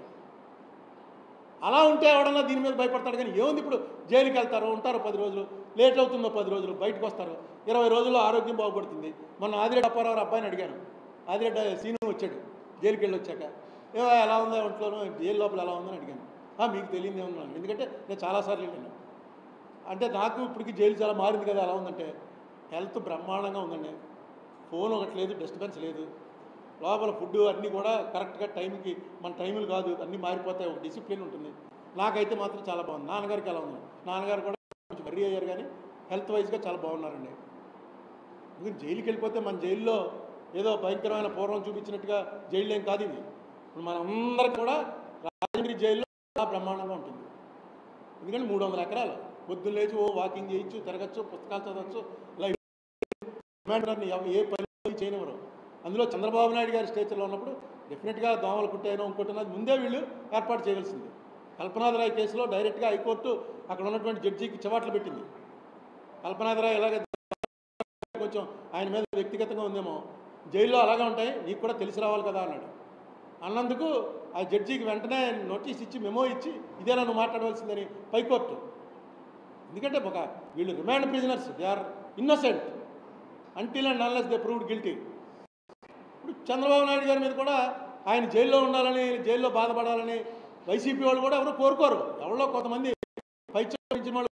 Speaker 1: అలా ఉంటే ఎవడన్నా దీని మీద భయపడతాడు కానీ ఏముంది ఇప్పుడు జైలుకి వెళ్తారు ఉంటారు పది రోజులు లేట్ అవుతుందో పది రోజులు బయటకు వస్తారు ఇరవై రోజుల్లో ఆరోగ్యం బాగుపడుతుంది మొన్న ఆదిరెడ్డి అప్పారావు అబ్బాయిని అడిగాను ఆదిరెడ్డి సీను వచ్చాడు జైలుకి వెళ్ళి వచ్చాక ఏవో ఎలా ఉందో ఒంట్లోనూ జైలు లోపల ఎలా ఉందని అడిగాను "ఆ, మీకు తెలియదు ఏమన్నాను ఎందుకంటే నేను చాలాసార్లు వెళ్ళాను అంటే నాకు ఇప్పటికి జైలు చాలా మారింది కదా ఎలా ఉందంటే హెల్త్ బ్రహ్మాండంగా ఉందండి ఫోన్ ఒకటి లేదు డిస్టర్బెన్స్ లేదు లోపల ఫుడ్ అన్నీ కూడా కరెక్ట్గా టైంకి మన టైంలు కాదు అన్నీ మారిపోతాయి ఒక డిసిప్లిన్ ఉంటుంది నాకైతే మాత్రం చాలా బాగుంది నాన్నగారికి ఎలా ఉంది నాన్నగారు కూడా కొంచెం మర్రీ అయ్యారు కానీ హెల్త్ వైజ్గా చాలా బాగున్నారండి ఎందుకంటే జైలుకి వెళ్ళిపోతే మన జైల్లో ఏదో భయంకరమైన పూర్వం చూపించినట్టుగా జైలు ఏం కాదు ఇది ఇప్పుడు మనందరం కూడా రాజమండ్రి జైల్లో చాలా బ్రహ్మాండంగా ఉంటుంది ఎందుకంటే మూడు వందల ఎకరాలు పొద్దున్న లేచి ఓ వాకింగ్ చేయొచ్చు తిరగచ్చు పుస్తకాలు చదవచ్చు ఇలా రిమైండర్ని ఎవ- ఏ పని చేయనివ్వరు అందులో చంద్రబాబు నాయుడు గారి స్టేచర్లో ఉన్నప్పుడు డెఫినెట్గా దోమలు కుట్టాయినో ఇంకోటినో అది ముందే వీళ్ళు ఏర్పాటు చేయవలసింది కల్పనాథరాయ్ కేసులో డైరెక్ట్గా హైకోర్టు అక్కడ ఉన్నటువంటి జడ్జికి చివాట్లు పెట్టింది కల్పనాథరాయ్ ఎలాగ కొంచెం ఆయన మీద వ్యక్తిగతంగా ఉందేమో జైల్లో అలాగే ఉంటాయి నీకు కూడా తెలిసి రావాలి కదా అన్నాడు అన్నందుకు ఆ జడ్జికి వెంటనే నోటీస్ ఇచ్చి మెమో ఇచ్చి ఇదేనా నువ్వు మాట్లాడవలసిందని పైకోర్టు ఎందుకంటే ఒక వీళ్ళు remand prisoners they are innocent until and unless they proved guilty ఇప్పుడు చంద్రబాబు నాయుడు గారి మీద కూడా ఆయన జైల్లో ఉండాలని జైల్లో బాధపడాలని వైసీపీ వాళ్ళు కూడా ఎవరు కోరుకోరు ఎవరో కొంతమంది పైచిన వాళ్ళు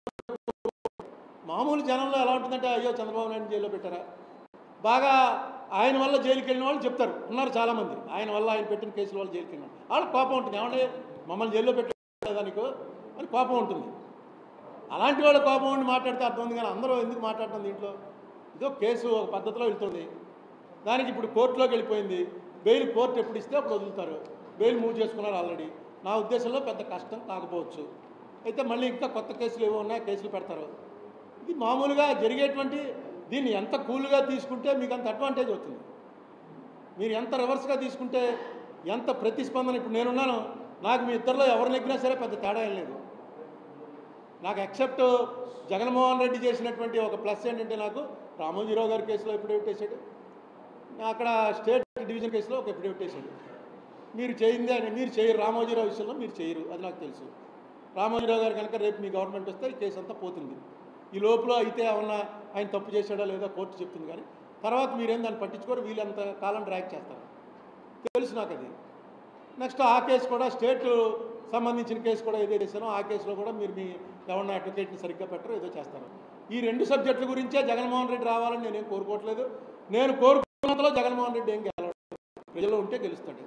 Speaker 1: మామూలు జనంలో ఎలా ఉంటుందంటే అయ్యో చంద్రబాబు నాయుడు జైల్లో పెట్టారా బాగా ఆయన వల్ల జైలుకి వెళ్ళిన వాళ్ళు చెప్తారు ఉన్నారు చాలామంది ఆయన వల్ల ఆయన పెట్టిన కేసుల వల్ల జైలుకి వెళ్ళిన వాళ్ళు. వాళ్ళకి కోపం ఉంటుంది ఏమంటే మమ్మల్ని జైల్లో పెట్టలేదా నీకు అని కోపం ఉంటుంది అలాంటి వాళ్ళ కోపం ఉండి మాట్లాడితే అర్థం ఉంది కానీ అందరూ ఎందుకు మాట్లాడటం దీంట్లో ఇదో కేసు ఒక పద్ధతిలో వెళ్తుంది దానికి ఇప్పుడు కోర్టులోకి వెళ్ళిపోయింది బెయిల్ కోర్టు ఎప్పుడు ఇస్తే అప్పుడు వదులుతారు బెయిల్ మూవ్ చేసుకున్నారు ఆల్రెడీ నా ఉద్దేశంలో పెద్ద కష్టం కాకపోవచ్చు అయితే మళ్ళీ ఇంకా కొత్త కేసులు ఏవో ఉన్నాయి కేసులు పెడతారు ఇది మామూలుగా జరిగేటువంటి దీన్ని ఎంత కూల్గా తీసుకుంటే మీకు అంత అడ్వాంటేజ్ అవుతుంది మీరు ఎంత రివర్స్గా తీసుకుంటే ఎంత ప్రతిస్పందన ఇప్పుడు నేనున్నాను నాకు మీ ఇద్దరిలో ఎవరిని ఎగ్గినా సరే పెద్ద తేడా ఏం లేదు నాకు ఎక్సెప్ట్ జగన్మోహన్ రెడ్డి చేసినటువంటి ఒక ప్లస్ ఏంటంటే నాకు రామోజీరావు గారి కేసులో ఎఫిడేవిట్ వేసాడు అక్కడ స్టేట్ డివిజన్ కేసులో ఒక ఎఫిడేవిట్ వేసాడు మీరు చేయింది అని మీరు చేయరు రామోజీరావు విషయంలో మీరు చేయరు అది నాకు తెలుసు రామోజీరావు గారు కనుక రేపు మీ గవర్నమెంట్ వస్తే ఈ కేసు అంతా పోతుంది ఈ లోపల అయితే ఏమన్నా ఆయన తప్పు చేశాడో లేదో కోర్టు చెప్తుంది కానీ తర్వాత మీరేం దాన్ని పట్టించుకోరు వీళ్ళంత కాలం డ్రాక్ చేస్తారు తెలుసు నాకు అది నెక్స్ట్ ఆ కేసు కూడా స్టేట్ సంబంధించిన కేసు కూడా ఏదో చేశానో ఆ కేసులో కూడా మీరు మీ ఎవరన్నా అడ్వకేట్ని సరిగ్గా పెట్టరు ఏదో చేస్తారు ఈ రెండు సబ్జెక్టుల గురించే జగన్మోహన్ రెడ్డి రావాలని నేనేం కోరుకోవట్లేదు నేను కోరుకున్నంతలో జగన్మోహన్ రెడ్డి ఏం గెలవడు ప్రజల్లో ఉంటే గెలుస్తాడు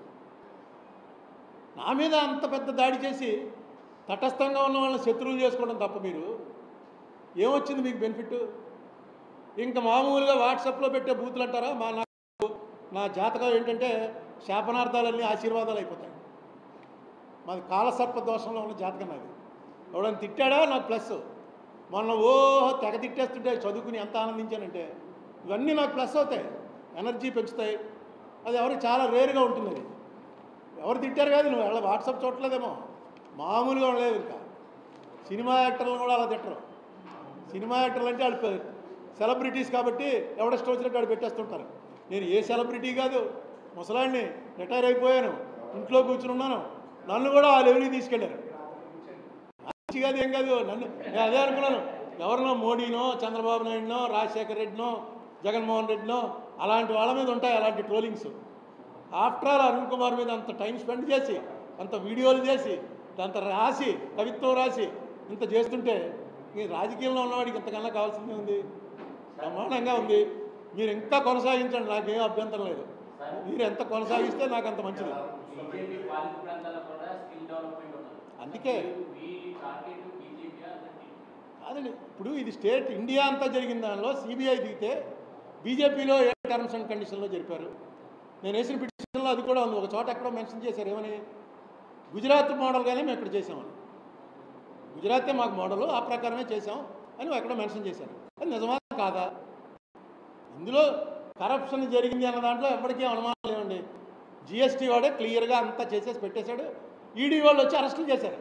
Speaker 1: నా మీద అంత పెద్ద దాడి చేసి తటస్థంగా ఉన్న వాళ్ళని శత్రువులు చేసుకోవడం తప్ప మీరు ఏమొచ్చింది మీకు బెనిఫిట్ ఇంకా మామూలుగా వాట్సాప్లో పెట్టే బూతులు అంటారా మా నాకు నా జాతకం ఏంటంటే శాపనార్థాలన్నీ ఆశీర్వాదాలు అయిపోతాయి మాది కాలసర్ప దోషంలో ఉన్న జాతకం నాది ఎవడని తిట్టాడా నాకు ప్లస్ మొన్న ఓ తెగ తిట్టేస్తుంటే చదువుకుని ఎంత ఆనందించానంటే ఇవన్నీ నాకు ప్లస్ అవుతాయి ఎనర్జీ పెంచుతాయి అది ఎవరికి చాలా రేరుగా ఉంటుంది అది ఎవరు తిట్టారు కాదు నువ్వు వాళ్ళ వాట్సాప్ చూడలేదేమో మామూలుగా ఉండలేదు ఇంకా సినిమా యాక్టర్లు కూడా అలా తిట్టరు సినిమా యాక్టర్లు అంటే వాళ్ళు పె- సెలబ్రిటీస్ కాబట్టి ఎవడెస్ట్ వచ్చినట్టు వాడు పెట్టేస్తుంటారు నేను ఏ సెలబ్రిటీ కాదు ముసలాడిని రిటైర్ అయిపోయాను ఇంట్లో కూర్చుని ఉన్నాను నన్ను కూడా ఆ లెవెల్కి తీసుకెళ్ళారు మంచి కాదు ఏం కాదు నన్ను నేను అదే అనుకున్నాను ఎవరినో మోడీనో చంద్రబాబు నాయుడునో రాజశేఖర్ రెడ్డినో జగన్మోహన్ రెడ్డినో అలాంటి వాళ్ళ మీద ఉంటాయి అలాంటి trollings after all Arun Kumar మీద అంత టైం స్పెండ్ చేసి అంత వీడియోలు చేసి అంత రాసి కవిత్వం రాసి ఇంత చేస్తుంటే ఈ రాజకీయంలో ఉన్నవాడికి ఇంతకన్నా కావాల్సిందే ఉంది బ్రహ్మాండంగా ఉంది మీరు ఇంకా కొనసాగించండి నాకేం అభ్యంతరం లేదు మీరు ఎంత కొనసాగిస్తే నాకు అంత మంచిది
Speaker 2: బీజేపీ పాలిత ప్రాంతాల్లో కూడా స్కిల్ డెవలప్మెంట్ ఉన్నది
Speaker 1: అందుకే
Speaker 2: మీ టార్గెట్ బీజేపీ అదండి
Speaker 1: కాదండి ఇప్పుడు ఇది స్టేట్ ఇండియా అంతా జరిగిన దానిలో సిబిఐ దిగితే బీజేపీలో ఏ టర్మ్స్ అండ్ కండిషన్లో జరిపారు నేను వేసిన పిటిషన్లో అది కూడా ఉంది ఒక చోట ఎక్కడో మెన్షన్ చేశారు ఏమని గుజరాత్ మోడల్గానే మేము ఇక్కడ చేసామని గుజరాతే మాకు మోడల్ ఆ ప్రకారమే చేసాం అని ఎక్కడో మెన్షన్ చేశారు అది నిజమా కాదా ఇందులో కరప్షన్ జరిగింది అన్న దాంట్లో ఎప్పటికీ అనుమానం లేవండి జిఎస్టీ వాడే క్లియర్గా అంతా చేసేసి పెట్టేశాడు ఈడీ వాళ్ళు వచ్చి అరెస్టులు చేశారు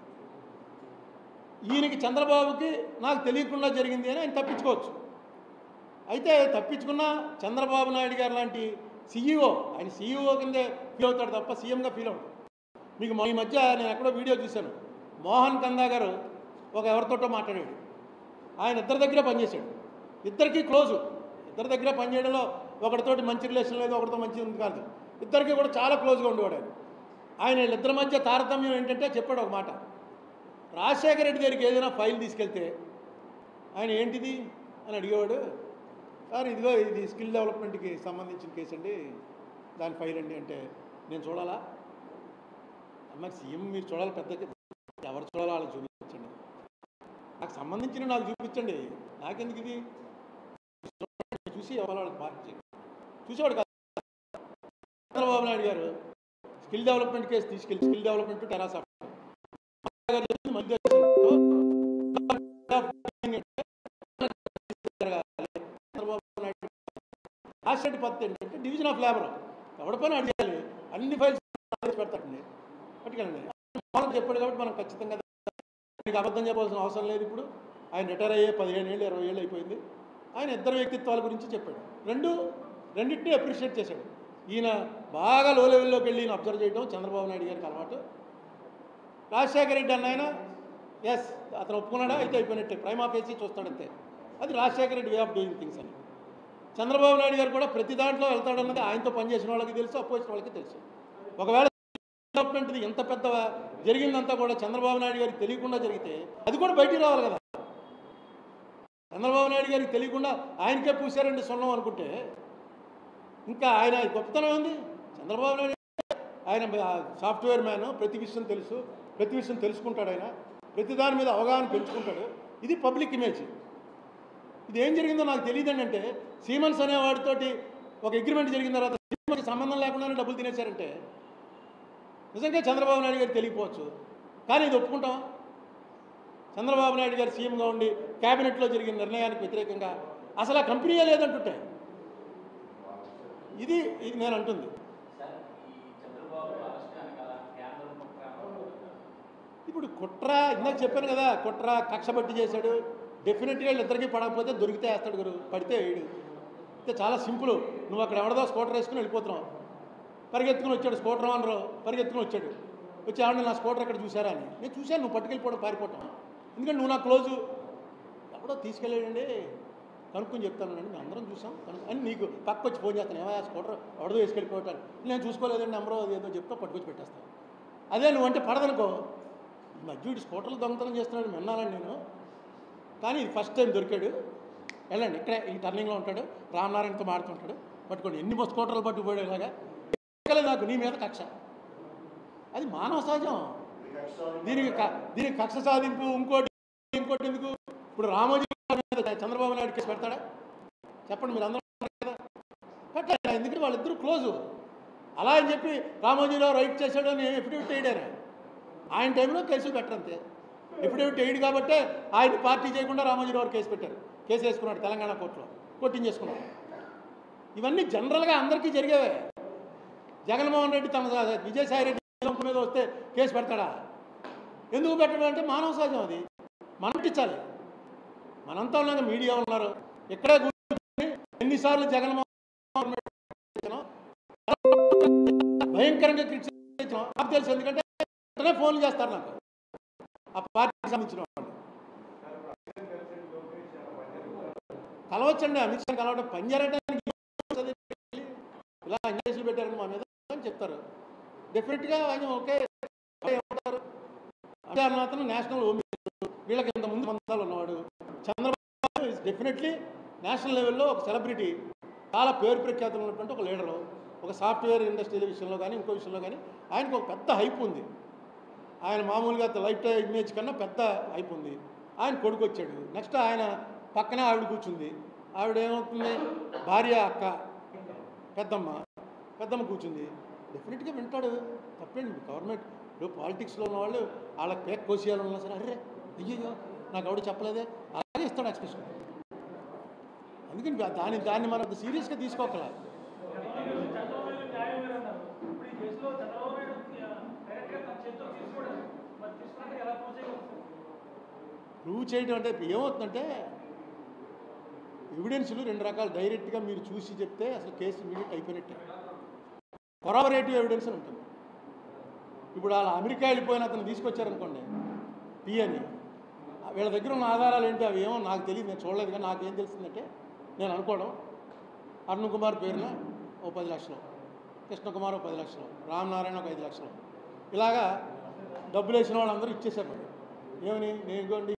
Speaker 1: ఈయనకి చంద్రబాబుకి నాకు తెలియకుండా జరిగింది అని ఆయన తప్పించుకోవచ్చు అయితే తప్పించుకున్న చంద్రబాబు నాయుడు గారు లాంటి సీఈఓ ఆయన సీఈఓ కిందే ఫీల్ అవుతాడు తప్ప సీఎంగా ఫీల్ అవుతాడు మీకు ఈ మధ్య నేను ఎక్కడో వీడియో చూశాను మోహన్ కందా గారు ఒక ఎవరితోటో మాట్లాడాడు ఆయన ఇద్దరి దగ్గర పనిచేశాడు ఇద్దరికి క్లోజు ఇద్దరి దగ్గర పనిచేయడంలో ఒకరితోటి మంచి రిలేషన్ లేదు ఒకరితో మంచి ఉంది కాదు ఇద్దరికి కూడా చాలా క్లోజ్గా ఉండేవాడు ఆయన ఆయన వీళ్ళిద్దరి మధ్య తారతమ్యం ఏంటంటే చెప్పాడు ఒక మాట రాజశేఖర రెడ్డి దగ్గరికి ఏదైనా ఫైల్ తీసుకెళ్తే ఆయన ఏంటిది అని అడిగేవాడు సార్ ఇదిగో ఇది స్కిల్ డెవలప్మెంట్కి సంబంధించిన కేసు అండి దాని ఫైల్ అండి అంటే నేను చూడాలా అమ్మ సీఎం మీరు చూడాలి పెద్ద ఎవరు చూడాలో వాళ్ళకి చూపించండి నాకు సంబంధించిన నాకు చూపించండి నాకెందుకు ఇది చూసి ఎవరు వాళ్ళకి మార్క్ చేయండి చూసేవాడు కాదు చంద్రబాబు నాయుడు గారు స్కిల్ డెవలప్మెంట్ కేసు తీసుకెళ్ళి స్కిల్ డెవలప్మెంట్ టెరాస్ ఆఫ్ గారు చెప్పింది మధ్య చంద్రబాబు నాయుడు రాష్ట్ర పద్ధతి ఏంటంటే డివిజన్ ఆఫ్ లేబర్ ఎవరి పని అడిగాలి అన్ని ఫైల్స్ పెడతాడండి పట్టుకెళ్ళండి వాళ్ళకి చెప్పాడు కాబట్టి మనం ఖచ్చితంగా మీకు అబద్ధం చెప్పాల్సిన అవసరం లేదు ఇప్పుడు ఆయన రిటైర్ అయ్యే పదిహేను ఏళ్ళు ఇరవై ఏళ్ళు అయిపోయింది ఆయన ఇద్దరు వ్యక్తిత్వాల గురించి చెప్పాడు రెండు రెండింటినీ అప్రిషియేట్ చేశాడు ఈయన బాగా లో లెవెల్లోకి వెళ్ళి ఈయన అబ్జర్వ్ చేయడం చంద్రబాబు నాయుడు గారికి అలవాటు రాజశేఖర రెడ్డి అన్న ఆయన ఎస్ అతను ఒప్పుకున్నాడా అయితే అయిపోయినట్టే ప్రైమ్ ఆఫీసీ చూస్తాడంతే అది Rajasekhara Reddy way of doing things అని చంద్రబాబు నాయుడు గారు కూడా ప్రతి దాంట్లో వెళ్తాడన్నది ఆయనతో పనిచేసిన వాళ్ళకి తెలుసు అపోజిషన్ వాళ్ళకి తెలుసు ఒకవేళ డెవలప్మెంట్ది ఎంత పెద్ద జరిగిందంతా కూడా చంద్రబాబు నాయుడు గారికి తెలియకుండా జరిగితే అది కూడా బయటికి రావాలి కదా చంద్రబాబు నాయుడు గారికి తెలియకుండా ఆయనకే పూసారండి సొన్నం అనుకుంటే ఇంకా ఆయన గొప్పతనం ఉంది చంద్రబాబు నాయుడు ఆయన సాఫ్ట్వేర్ మ్యాన్ ప్రతి విషయం తెలుసు ప్రతి విషయం తెలుసుకుంటాడు ఆయన ప్రతి దాని మీద అవగాహన పెంచుకుంటాడు ఇది పబ్లిక్ ఇమేజ్ ఇది ఏం జరిగిందో నాకు తెలియదండి అంటే సీమన్స్ అనేవాడితోటి ఒక అగ్రిమెంట్ జరిగిన తర్వాత సీమన్కి సంబంధం లేకుండానే డబ్బులు తినేశారంటే నిజంగా చంద్రబాబు నాయుడు గారికి తెలియకపోవచ్చు కానీ ఇది ఒప్పుకుంటాం చంద్రబాబు నాయుడు గారు సీఎంగా ఉండి క్యాబినెట్లో జరిగిన నిర్ణయానికి వ్యతిరేకంగా అసలు ఆ కంపెనీయే లేదంటుంటే ఇది ఇది నేను అంటుంది
Speaker 2: సార్ ఈ చంద్రబాబు అరెస్ట్ వెనకాల కేంద్రం కుట్ర
Speaker 1: ఇప్పుడు కుట్ర ఇందాక చెప్పాను కదా కుట్ర కక్ష బట్టి చేశాడు డెఫినెట్గా వీళ్ళిద్దరికీ పడకపోతే దొరికితే వేస్తాడు గురు పడితే వేయడు అయితే చాలా సింపుల్ నువ్వు అక్కడ ఎవడదో స్కూటర్ వేసుకుని వెళ్ళిపోతున్నావు పరిగెత్తుకుని వచ్చాడు స్కూటర్ అనరు పరిగెత్తుకుని వచ్చాడు వచ్చి ఆవిడ నా స్కూటర్ ఎక్కడ చూసారా అని నేను చూశాను నువ్వు పట్టుకెళ్ళిపోవడం పారిపోవటం ఎందుకంటే నువ్వు నా క్లోజు ఎవడో తీసుకెళ్ళాడండి కనుక్కొని చెప్తానండి మేము అందరం చూసాం కనుక్కు అని నీకు పక్క వచ్చి ఫోన్ చేస్తాను ఏమయ్యా స్కూటర్ ఎవడో వేసుకెళ్ళిపోవటాను నేను చూసుకోలేదండి నెంబర్ ఏదో చెప్తా పట్టుకొచ్చి పెట్టేస్తాను అదే నువ్వంటే పడదనుకో ఈ మధ్య వీడు స్కూటర్లు దొంగతనం చేస్తున్నాడు విన్నానండి నేను కానీ ఇది ఫస్ట్ టైం దొరికాడు వెళ్ళండి ఇక్కడే ఈ టర్నింగ్లో ఉంటాడు రామనారాయణతో మాడుతుంటాడు పట్టుకోండి ఎన్ని బస్ స్కూటర్లు పట్టుకుపోయాడు ఇలాగా ఎక్కలేదు నాకు నీ మీద కక్ష అది మానవ సహజం దీనికి క- దీనికి కక్ష సాధింపు ఇంకోటి ఇంకోటి ఎందుకు ఇప్పుడు రామోజీ మీద చంద్రబాబు నాయుడు కేసు పెడతాడా చెప్పండి మీరు అందరూ ఉన్నారు కదా పెట్టాడు ఎందుకంటే వాళ్ళిద్దరూ క్లోజు అలా అని చెప్పి రామోజీరావు రైట్ చేశాడని ఎఫిడవిట్ వేయడారు ఆయన టైంలో కేసులు పెట్టరంతే ఎప్పుడెప్పుడు వేయడు కాబట్టే ఆయన పార్టీ చేయకుండా రామోజీరావు గారు కేసు పెట్టారు కేసు వేసుకున్నాడు తెలంగాణ కోర్టులో కొట్టించేసుకున్నాడు ఇవన్నీ జనరల్గా అందరికీ జరిగేవే జగన్మోహన్ రెడ్డి తన విజయసాయి రెడ్డి గుంపు మీద వస్తే కేసు పెడతాడా ఎందుకు పెట్టడం అంటే మానవ సహజం అది మనం ఇచ్చాలి మనంతా ఉన్నాక మీడియా ఉన్నారు ఎక్కడే కూర్చొని ఎన్నిసార్లు జగన్మోహన్ రెడ్డి చేసినా, భయంకరంగా క్రిటిసైజ్ నాకు తెలుసు ఎందుకంటే వెంటనే ఫోన్లు చేస్తారు నాకు ఆ పార్టీకి సంబంధించిన వాళ్ళు కలవచ్చండి అమిత్ షా కలవడం పనిచేయడానికి ఇలా అంగేసులు పెట్టారని మా మీద అని చెప్తారు డెఫినెట్గా ఆయన ఓకే ఏమంటారు అంటే ఆయన మాత్రం నేషనల్ హోమ్ మినిస్టర్ వీళ్ళకి ఇంత ముందు మందాలు ఉన్నవాడు చంద్రబాబు ఇస్ డెఫినెట్లీ నేషనల్ లెవెల్లో ఒక సెలబ్రిటీ చాలా పేరు ప్రఖ్యాతులు ఉన్నటువంటి ఒక లీడరు ఒక సాఫ్ట్వేర్ ఇండస్ట్రీ విషయంలో కానీ ఇంకో విషయంలో కానీ ఆయనకు ఒక పెద్ద హైప్ ఉంది ఆయన మామూలుగా లైఫ్ టైం ఇమేజ్ కన్నా పెద్ద హైప్ ఉంది ఆయన కొడుకు వచ్చాడు నెక్స్ట్ ఆయన పక్కనే ఆవిడ కూర్చుంది ఆవిడ ఏమవుతుంది భార్య అక్క పెద్దమ్మ పెద్దమ్మ కూర్చుంది డెఫినెట్గా వింటాడు తప్పండి గవర్నమెంట్ ఇప్పుడు పాలిటిక్స్లో ఉన్న వాళ్ళు వాళ్ళకి పేక్ కోసేయాలన్నా సరే అరే అయ్యో నాకు ఆవిడ చెప్పలేదే అలాగే ఇస్తాడు ఎక్స్ప్రెషన్ అందుకని దాన్ని దాన్ని మనం అంత సీరియస్గా తీసుకోకలా
Speaker 3: చంద్రబాబు నాయుడు న్యాయం వేరు అన్నారు ఇప్పుడు ఈ కేసులో చంద్రబాబు నాయుడు డైరెక్ట్ గా తన చేతితో తీసుకోవడం మరి తీసుకున్నట్టు ఎలా ప్రూవ్ చేయవచ్చు
Speaker 1: ప్రూవ్ చేయడం అంటే ఇప్పుడు ఏమవుతుందంటే ఎవిడెన్స్లు రెండు రకాలు డైరెక్ట్గా మీరు చూసి చెప్తే అసలు కేసు ఇమీడియట్ అయిపోయినట్టే కొరాబరేటివ్ ఎవిడెన్స్ అని ఉంటుంది ఇప్పుడు వాళ్ళ అమెరికా వెళ్ళిపోయిన అతను తీసుకొచ్చారనుకోండి పిఎని వీళ్ళ దగ్గర ఉన్న ఆధారాలు ఏంటి అవి ఏమో నాకు తెలియదు నేను చూడలేదు కానీ నాకేం తెలిసిందంటే నేను అనుకోవడం అరుణ్ కుమార్ పేరున ఓ పది లక్షలు కృష్ణకుమార్ ఓ పది లక్షలు రామనారాయణ ఒక ఐదు లక్షలు ఇలాగా డబ్బులు వేసిన వాళ్ళందరూ ఇచ్చేసారు మరి ఏమని నేను ఇదిగోండి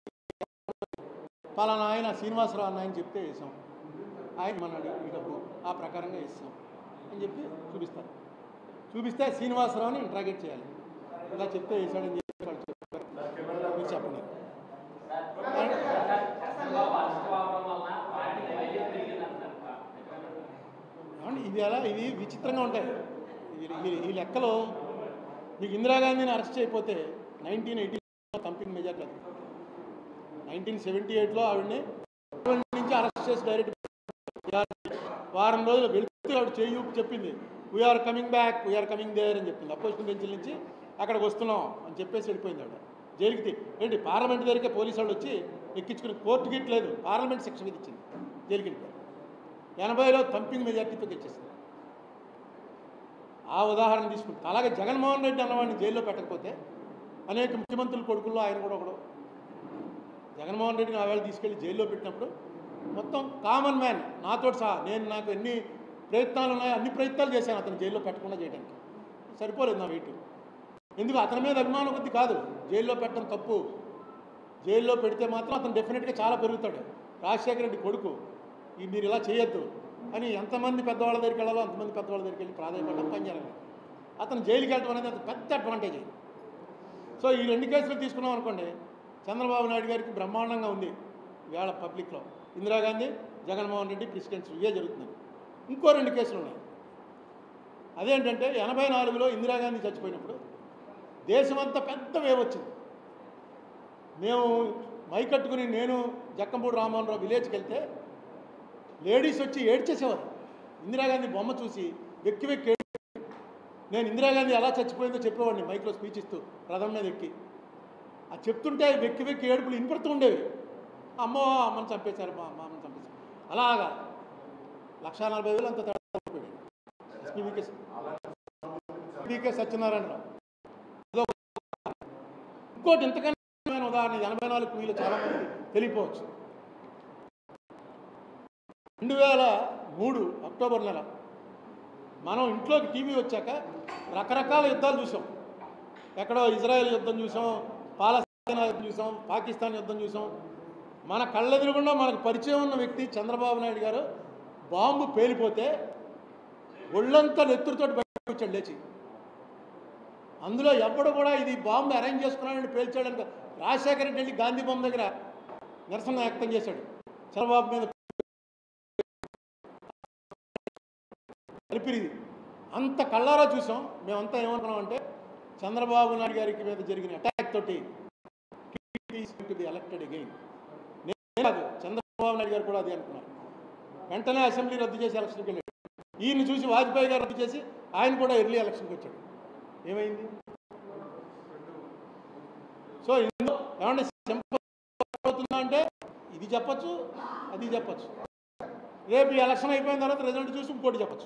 Speaker 1: పలానా ఆయన శ్రీనివాసరావు అన్న ఆయన చెప్తే వేసాం ఆయన మన్నాడు ఈ డబ్బు ఆ ప్రకారంగా ఇస్తాం అని చెప్పి చూపిస్తారు చూపిస్తే శ్రీనివాసరావుని ఇంట్రాగేట్ చేయాలి ఇలా చెప్తే వేసాడని చెప్పి వాళ్ళు చెప్పారు మీరు చెప్పండి
Speaker 2: చంద్రబాబు అరెస్ట్ కావడం వలన పార్టీకి వైద్యం పెరిగిందంటారు
Speaker 1: ఏమండి ఇవి ఎలా ఇవి విచిత్రంగా ఉంటాయి ఈ- ఈ- ఈ లెక్కలో మీకు ఇందిరాగాంధీని అరెస్ట్ చేయకపోతే నైన్టీన్ ఎయిటీలో కంపెనీ మెజార్టీ అది నైన్టీన్ సెవెంటీ ఎయిట్లో ఆవిడని నుంచి అరెస్ట్ చేసి డైరెక్ట్ వారం రోజులు వెళుతూ ఆవిడ చేయి ఊపి చెప్పింది we are coming back we are coming there అని చెప్పింది అపోజిషన్ బెంచ్ల నుంచి అక్కడికి వస్తున్నాం అని చెప్పేసి వెళ్ళిపోయింది ఆవిడ జైలుకి తీ- ఏంటి పార్లమెంట్ దగ్గరికే పోలీసు వాళ్ళు వచ్చి ఎక్కించుకుని కోర్టు గిట్ లేదు పార్లమెంట్ శిక్ష విధించింది జైలుకి వెళ్ళిపోయారు ఎనభైలో థంపింగ్ మెజార్టీతో గెలిచేసింది ఆ ఉదాహరణ తీసుకుంటాం అలాగే జగన్మోహన్ రెడ్డి అన్నవాడిని జైల్లో పెట్టకపోతే అనేక ముఖ్యమంత్రుల కొడుకుల్లో ఆయన కూడా ఒకడు జగన్మోహన్ రెడ్డిని ఆ వేళ తీసుకెళ్లి జైల్లో పెట్టినప్పుడు మొత్తం కామన్ మ్యాన్ నాతో సహా నేను నాకు ఎన్ని ప్రయత్నాలు ఉన్నాయో అన్ని ప్రయత్నాలు చేశాను అతను జైల్లో పెట్టకుండా చేయడానికి సరిపోలేదు నా వెయిట్ ఎందుకు అతని మీద అభిమానం కొద్ది కాదు జైల్లో పెట్టడం తప్పు జైల్లో పెడితే మాత్రం అతను డెఫినెట్గా చాలా పెరుగుతాడు రాజశేఖర రెడ్డి కొడుకు ఈ మీరు ఇలా చేయొద్దు అని ఎంతమంది పెద్దవాళ్ళ దగ్గరికి వెళ్ళాలో అంతమంది పెద్దవాళ్ళ దగ్గరికి వెళ్ళి ప్రాధాన్యపడడం పనిచేయాలి అతను జైలుకి వెళ్ళడం అనేది అది పెద్ద అడ్వాంటేజ్ అయింది సో ఈ రెండు కేసులు తీసుకున్నాం అనుకోండి చంద్రబాబు నాయుడు గారికి బ్రహ్మాండంగా ఉంది వేళ పబ్లిక్లో ఇందిరాగాంధీ జగన్మోహన్ రెడ్డి ప్రెసిడెంట్స్ ఇవే జరుగుతున్నాయి ఇంకో రెండు కేసులు ఉన్నాయి అదేంటంటే ఎనభై నాలుగులో ఇందిరాగాంధీ చచ్చిపోయినప్పుడు దేశమంతా పెద్ద వేవ్ వచ్చింది మేము మైకట్టుకుని నేను జక్కంపూడి రామోహన్ రావు విలేజ్కి వెళ్తే లేడీస్ వచ్చి ఏడ్చేసేవారు ఇందిరాగాంధీ బొమ్మ చూసి వెక్కి వెక్కి ఏడ్చేవారు. నేను ఇందిరాగాంధీ ఎలా చచ్చిపోయిందో చెప్పేవాడిని మైక్లో స్పీచ్ ఇస్తూ రథం మీద ఎక్కి అది చెప్తుంటే వెక్కి వెక్కి ఏడుపులు వినపడుతూ ఉండేవి అమ్మో అమ్మని చంపేశారు మా మా అమ్మని చంపేశారు అలాగా లక్షా నలభై వేలు అంత తేడా పడిపోయాడు. ఎస్పీవీకే పీకే సత్యనారాయణరావు అదొక ఇంకోటి ఇంతకన్నా ఉదాహరణ ఎనభై నాలుగు మీలో చాలా మంది తెలియపోవచ్చు రెండు వేల మూడు అక్టోబర్ నెల మనం ఇంట్లోకి టీవీ వచ్చాక రకరకాల యుద్ధాలు చూసాం ఎక్కడో ఇజ్రాయెల్ యుద్ధం చూసాం పాలస్తీనా యుద్ధం చూసాం పాకిస్తాన్ యుద్ధం చూసాం మన కళ్ళెదురుగుండా మనకు పరిచయం ఉన్న వ్యక్తి చంద్రబాబు నాయుడు గారు బాంబు పేలిపోతే ఒళ్ళంతా నెత్తురుతోటి బయటకు వచ్చాడు లేచి అందులో ఎవ్వడు కూడా ఇది బాంబు అరేంజ్ చేసుకున్నాడని పేల్చాడని రాజశేఖర రెడ్డి వెళ్ళి గాంధీ బొమ్మ దగ్గర నిరసన వ్యక్తం చేశాడు చంద్రబాబు మీద కలిపిరిది అంత కళ్ళారా చూసాం మేమంతా ఏమనుకున్నామంటే చంద్రబాబు నాయుడు గారికి మీద జరిగిన అటాక్ తోటి టు బి ఎలక్టెడ్ అగైన్ నేను కాదు చంద్రబాబు నాయుడు గారు కూడా అదే అనుకున్నారు వెంటనే అసెంబ్లీ రద్దు చేసి ఎలక్షన్కి వెళ్ళాడు ఈయన చూసి వాజ్పేయి గారు రద్దు చేసి ఆయన కూడా ఎర్లీ ఎలక్షన్కి వచ్చాడు ఏమైంది సో ఇందులో ఏమంటే అవుతుందా అంటే ఇది చెప్పచ్చు అది చెప్పచ్చు రేపు ఈ ఎలక్షన్ అయిపోయిన తర్వాత రిజల్ట్ చూసి ఇంకోటి చెప్పచ్చు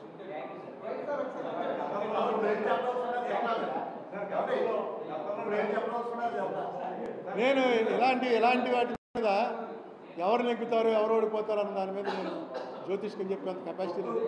Speaker 1: నేను ఎలాంటి ఎలాంటి వాటి మీద ఎవరు నెగ్గుతారు ఎవరు ఓడిపోతారు అన్న దాని మీద నేను జ్యోతిష్కం చెప్పేంత కెపాసిటీ లేదు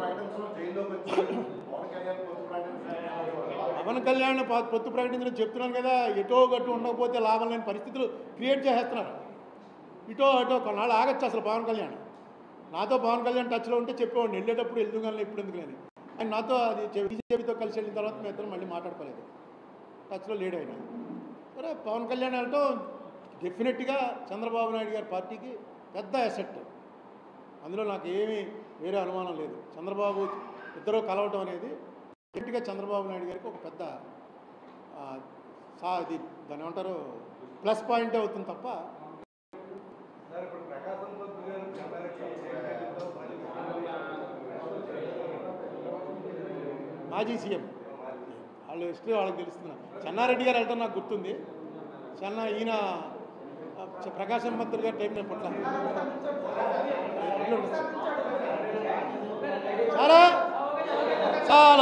Speaker 1: పవన్ కళ్యాణ్ ప- పొత్తు ప్రకటించడం చెప్తున్నాను కదా ఎటో గట్టు ఉండకపోతే లాభం లేని పరిస్థితులు క్రియేట్ చేసేస్తున్నారు ఇటో అటో కొన్నాళ్ళు ఆగచ్చు అసలు పవన్ కళ్యాణ్ నాతో పవన్ కళ్యాణ్ టచ్లో ఉంటే చెప్పేవాడిని వెళ్ళేటప్పుడు వెళ్తూ కానీ ఇప్పుడు ఎందుకు లేని ఆయన నాతో అది బీజేపీతో కలిసి వెళ్ళిన తర్వాత మేము ఇద్దరం మళ్ళీ మాట్లాడుకోలేదు టచ్లో లేడు ఆయన సరే పవన్ కళ్యాణ్ వెళ్ళటం డెఫినెట్గా చంద్రబాబు నాయుడు గారి పార్టీకి పెద్ద అసెట్ అందులో నాకు ఏమీ వేరే అనుమానం లేదు చంద్రబాబు ఇద్దరు కలవటం అనేది డెఫినెట్గా చంద్రబాబు నాయుడు గారికి ఒక పెద్ద ఆ, సా ఇది దాని ఏమంటారు ప్లస్ పాయింట్ అవుతుంది తప్ప
Speaker 4: సార్ ఇప్పుడు ప్రకాశం పంత్ గారు చెన్నారెడ్డి ఏకైకతో
Speaker 1: మాజీ సీఎం వాళ్ళు హిస్టరీ వాళ్ళకి తెలుస్తున్నారు చెన్నారెడ్డి గారు వెళ్ళటం నాకు గుర్తుంది చెన్న ఈయన ఆ, చ- ప్రకాశం మంత్రి గారి టైం నేను పుట్ల చాలా చాలా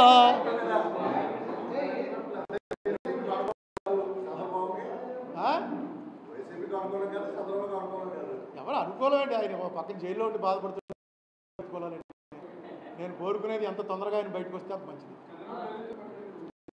Speaker 1: ఆ?
Speaker 4: వైసీపీకి అనుకూలం కాదు చంద్రబాబు అనుకూలం కాదు
Speaker 1: ఎవరు అనుకోలేదు అండి ఆయన ఒక పక్కన జైల్లో ఉండి బాధపడుతున్నారు అనుకోలేదండి. నేను కోరుకునేది ఎంత తొందరగా ఆయన బయటకు వస్తే అంత మంచిది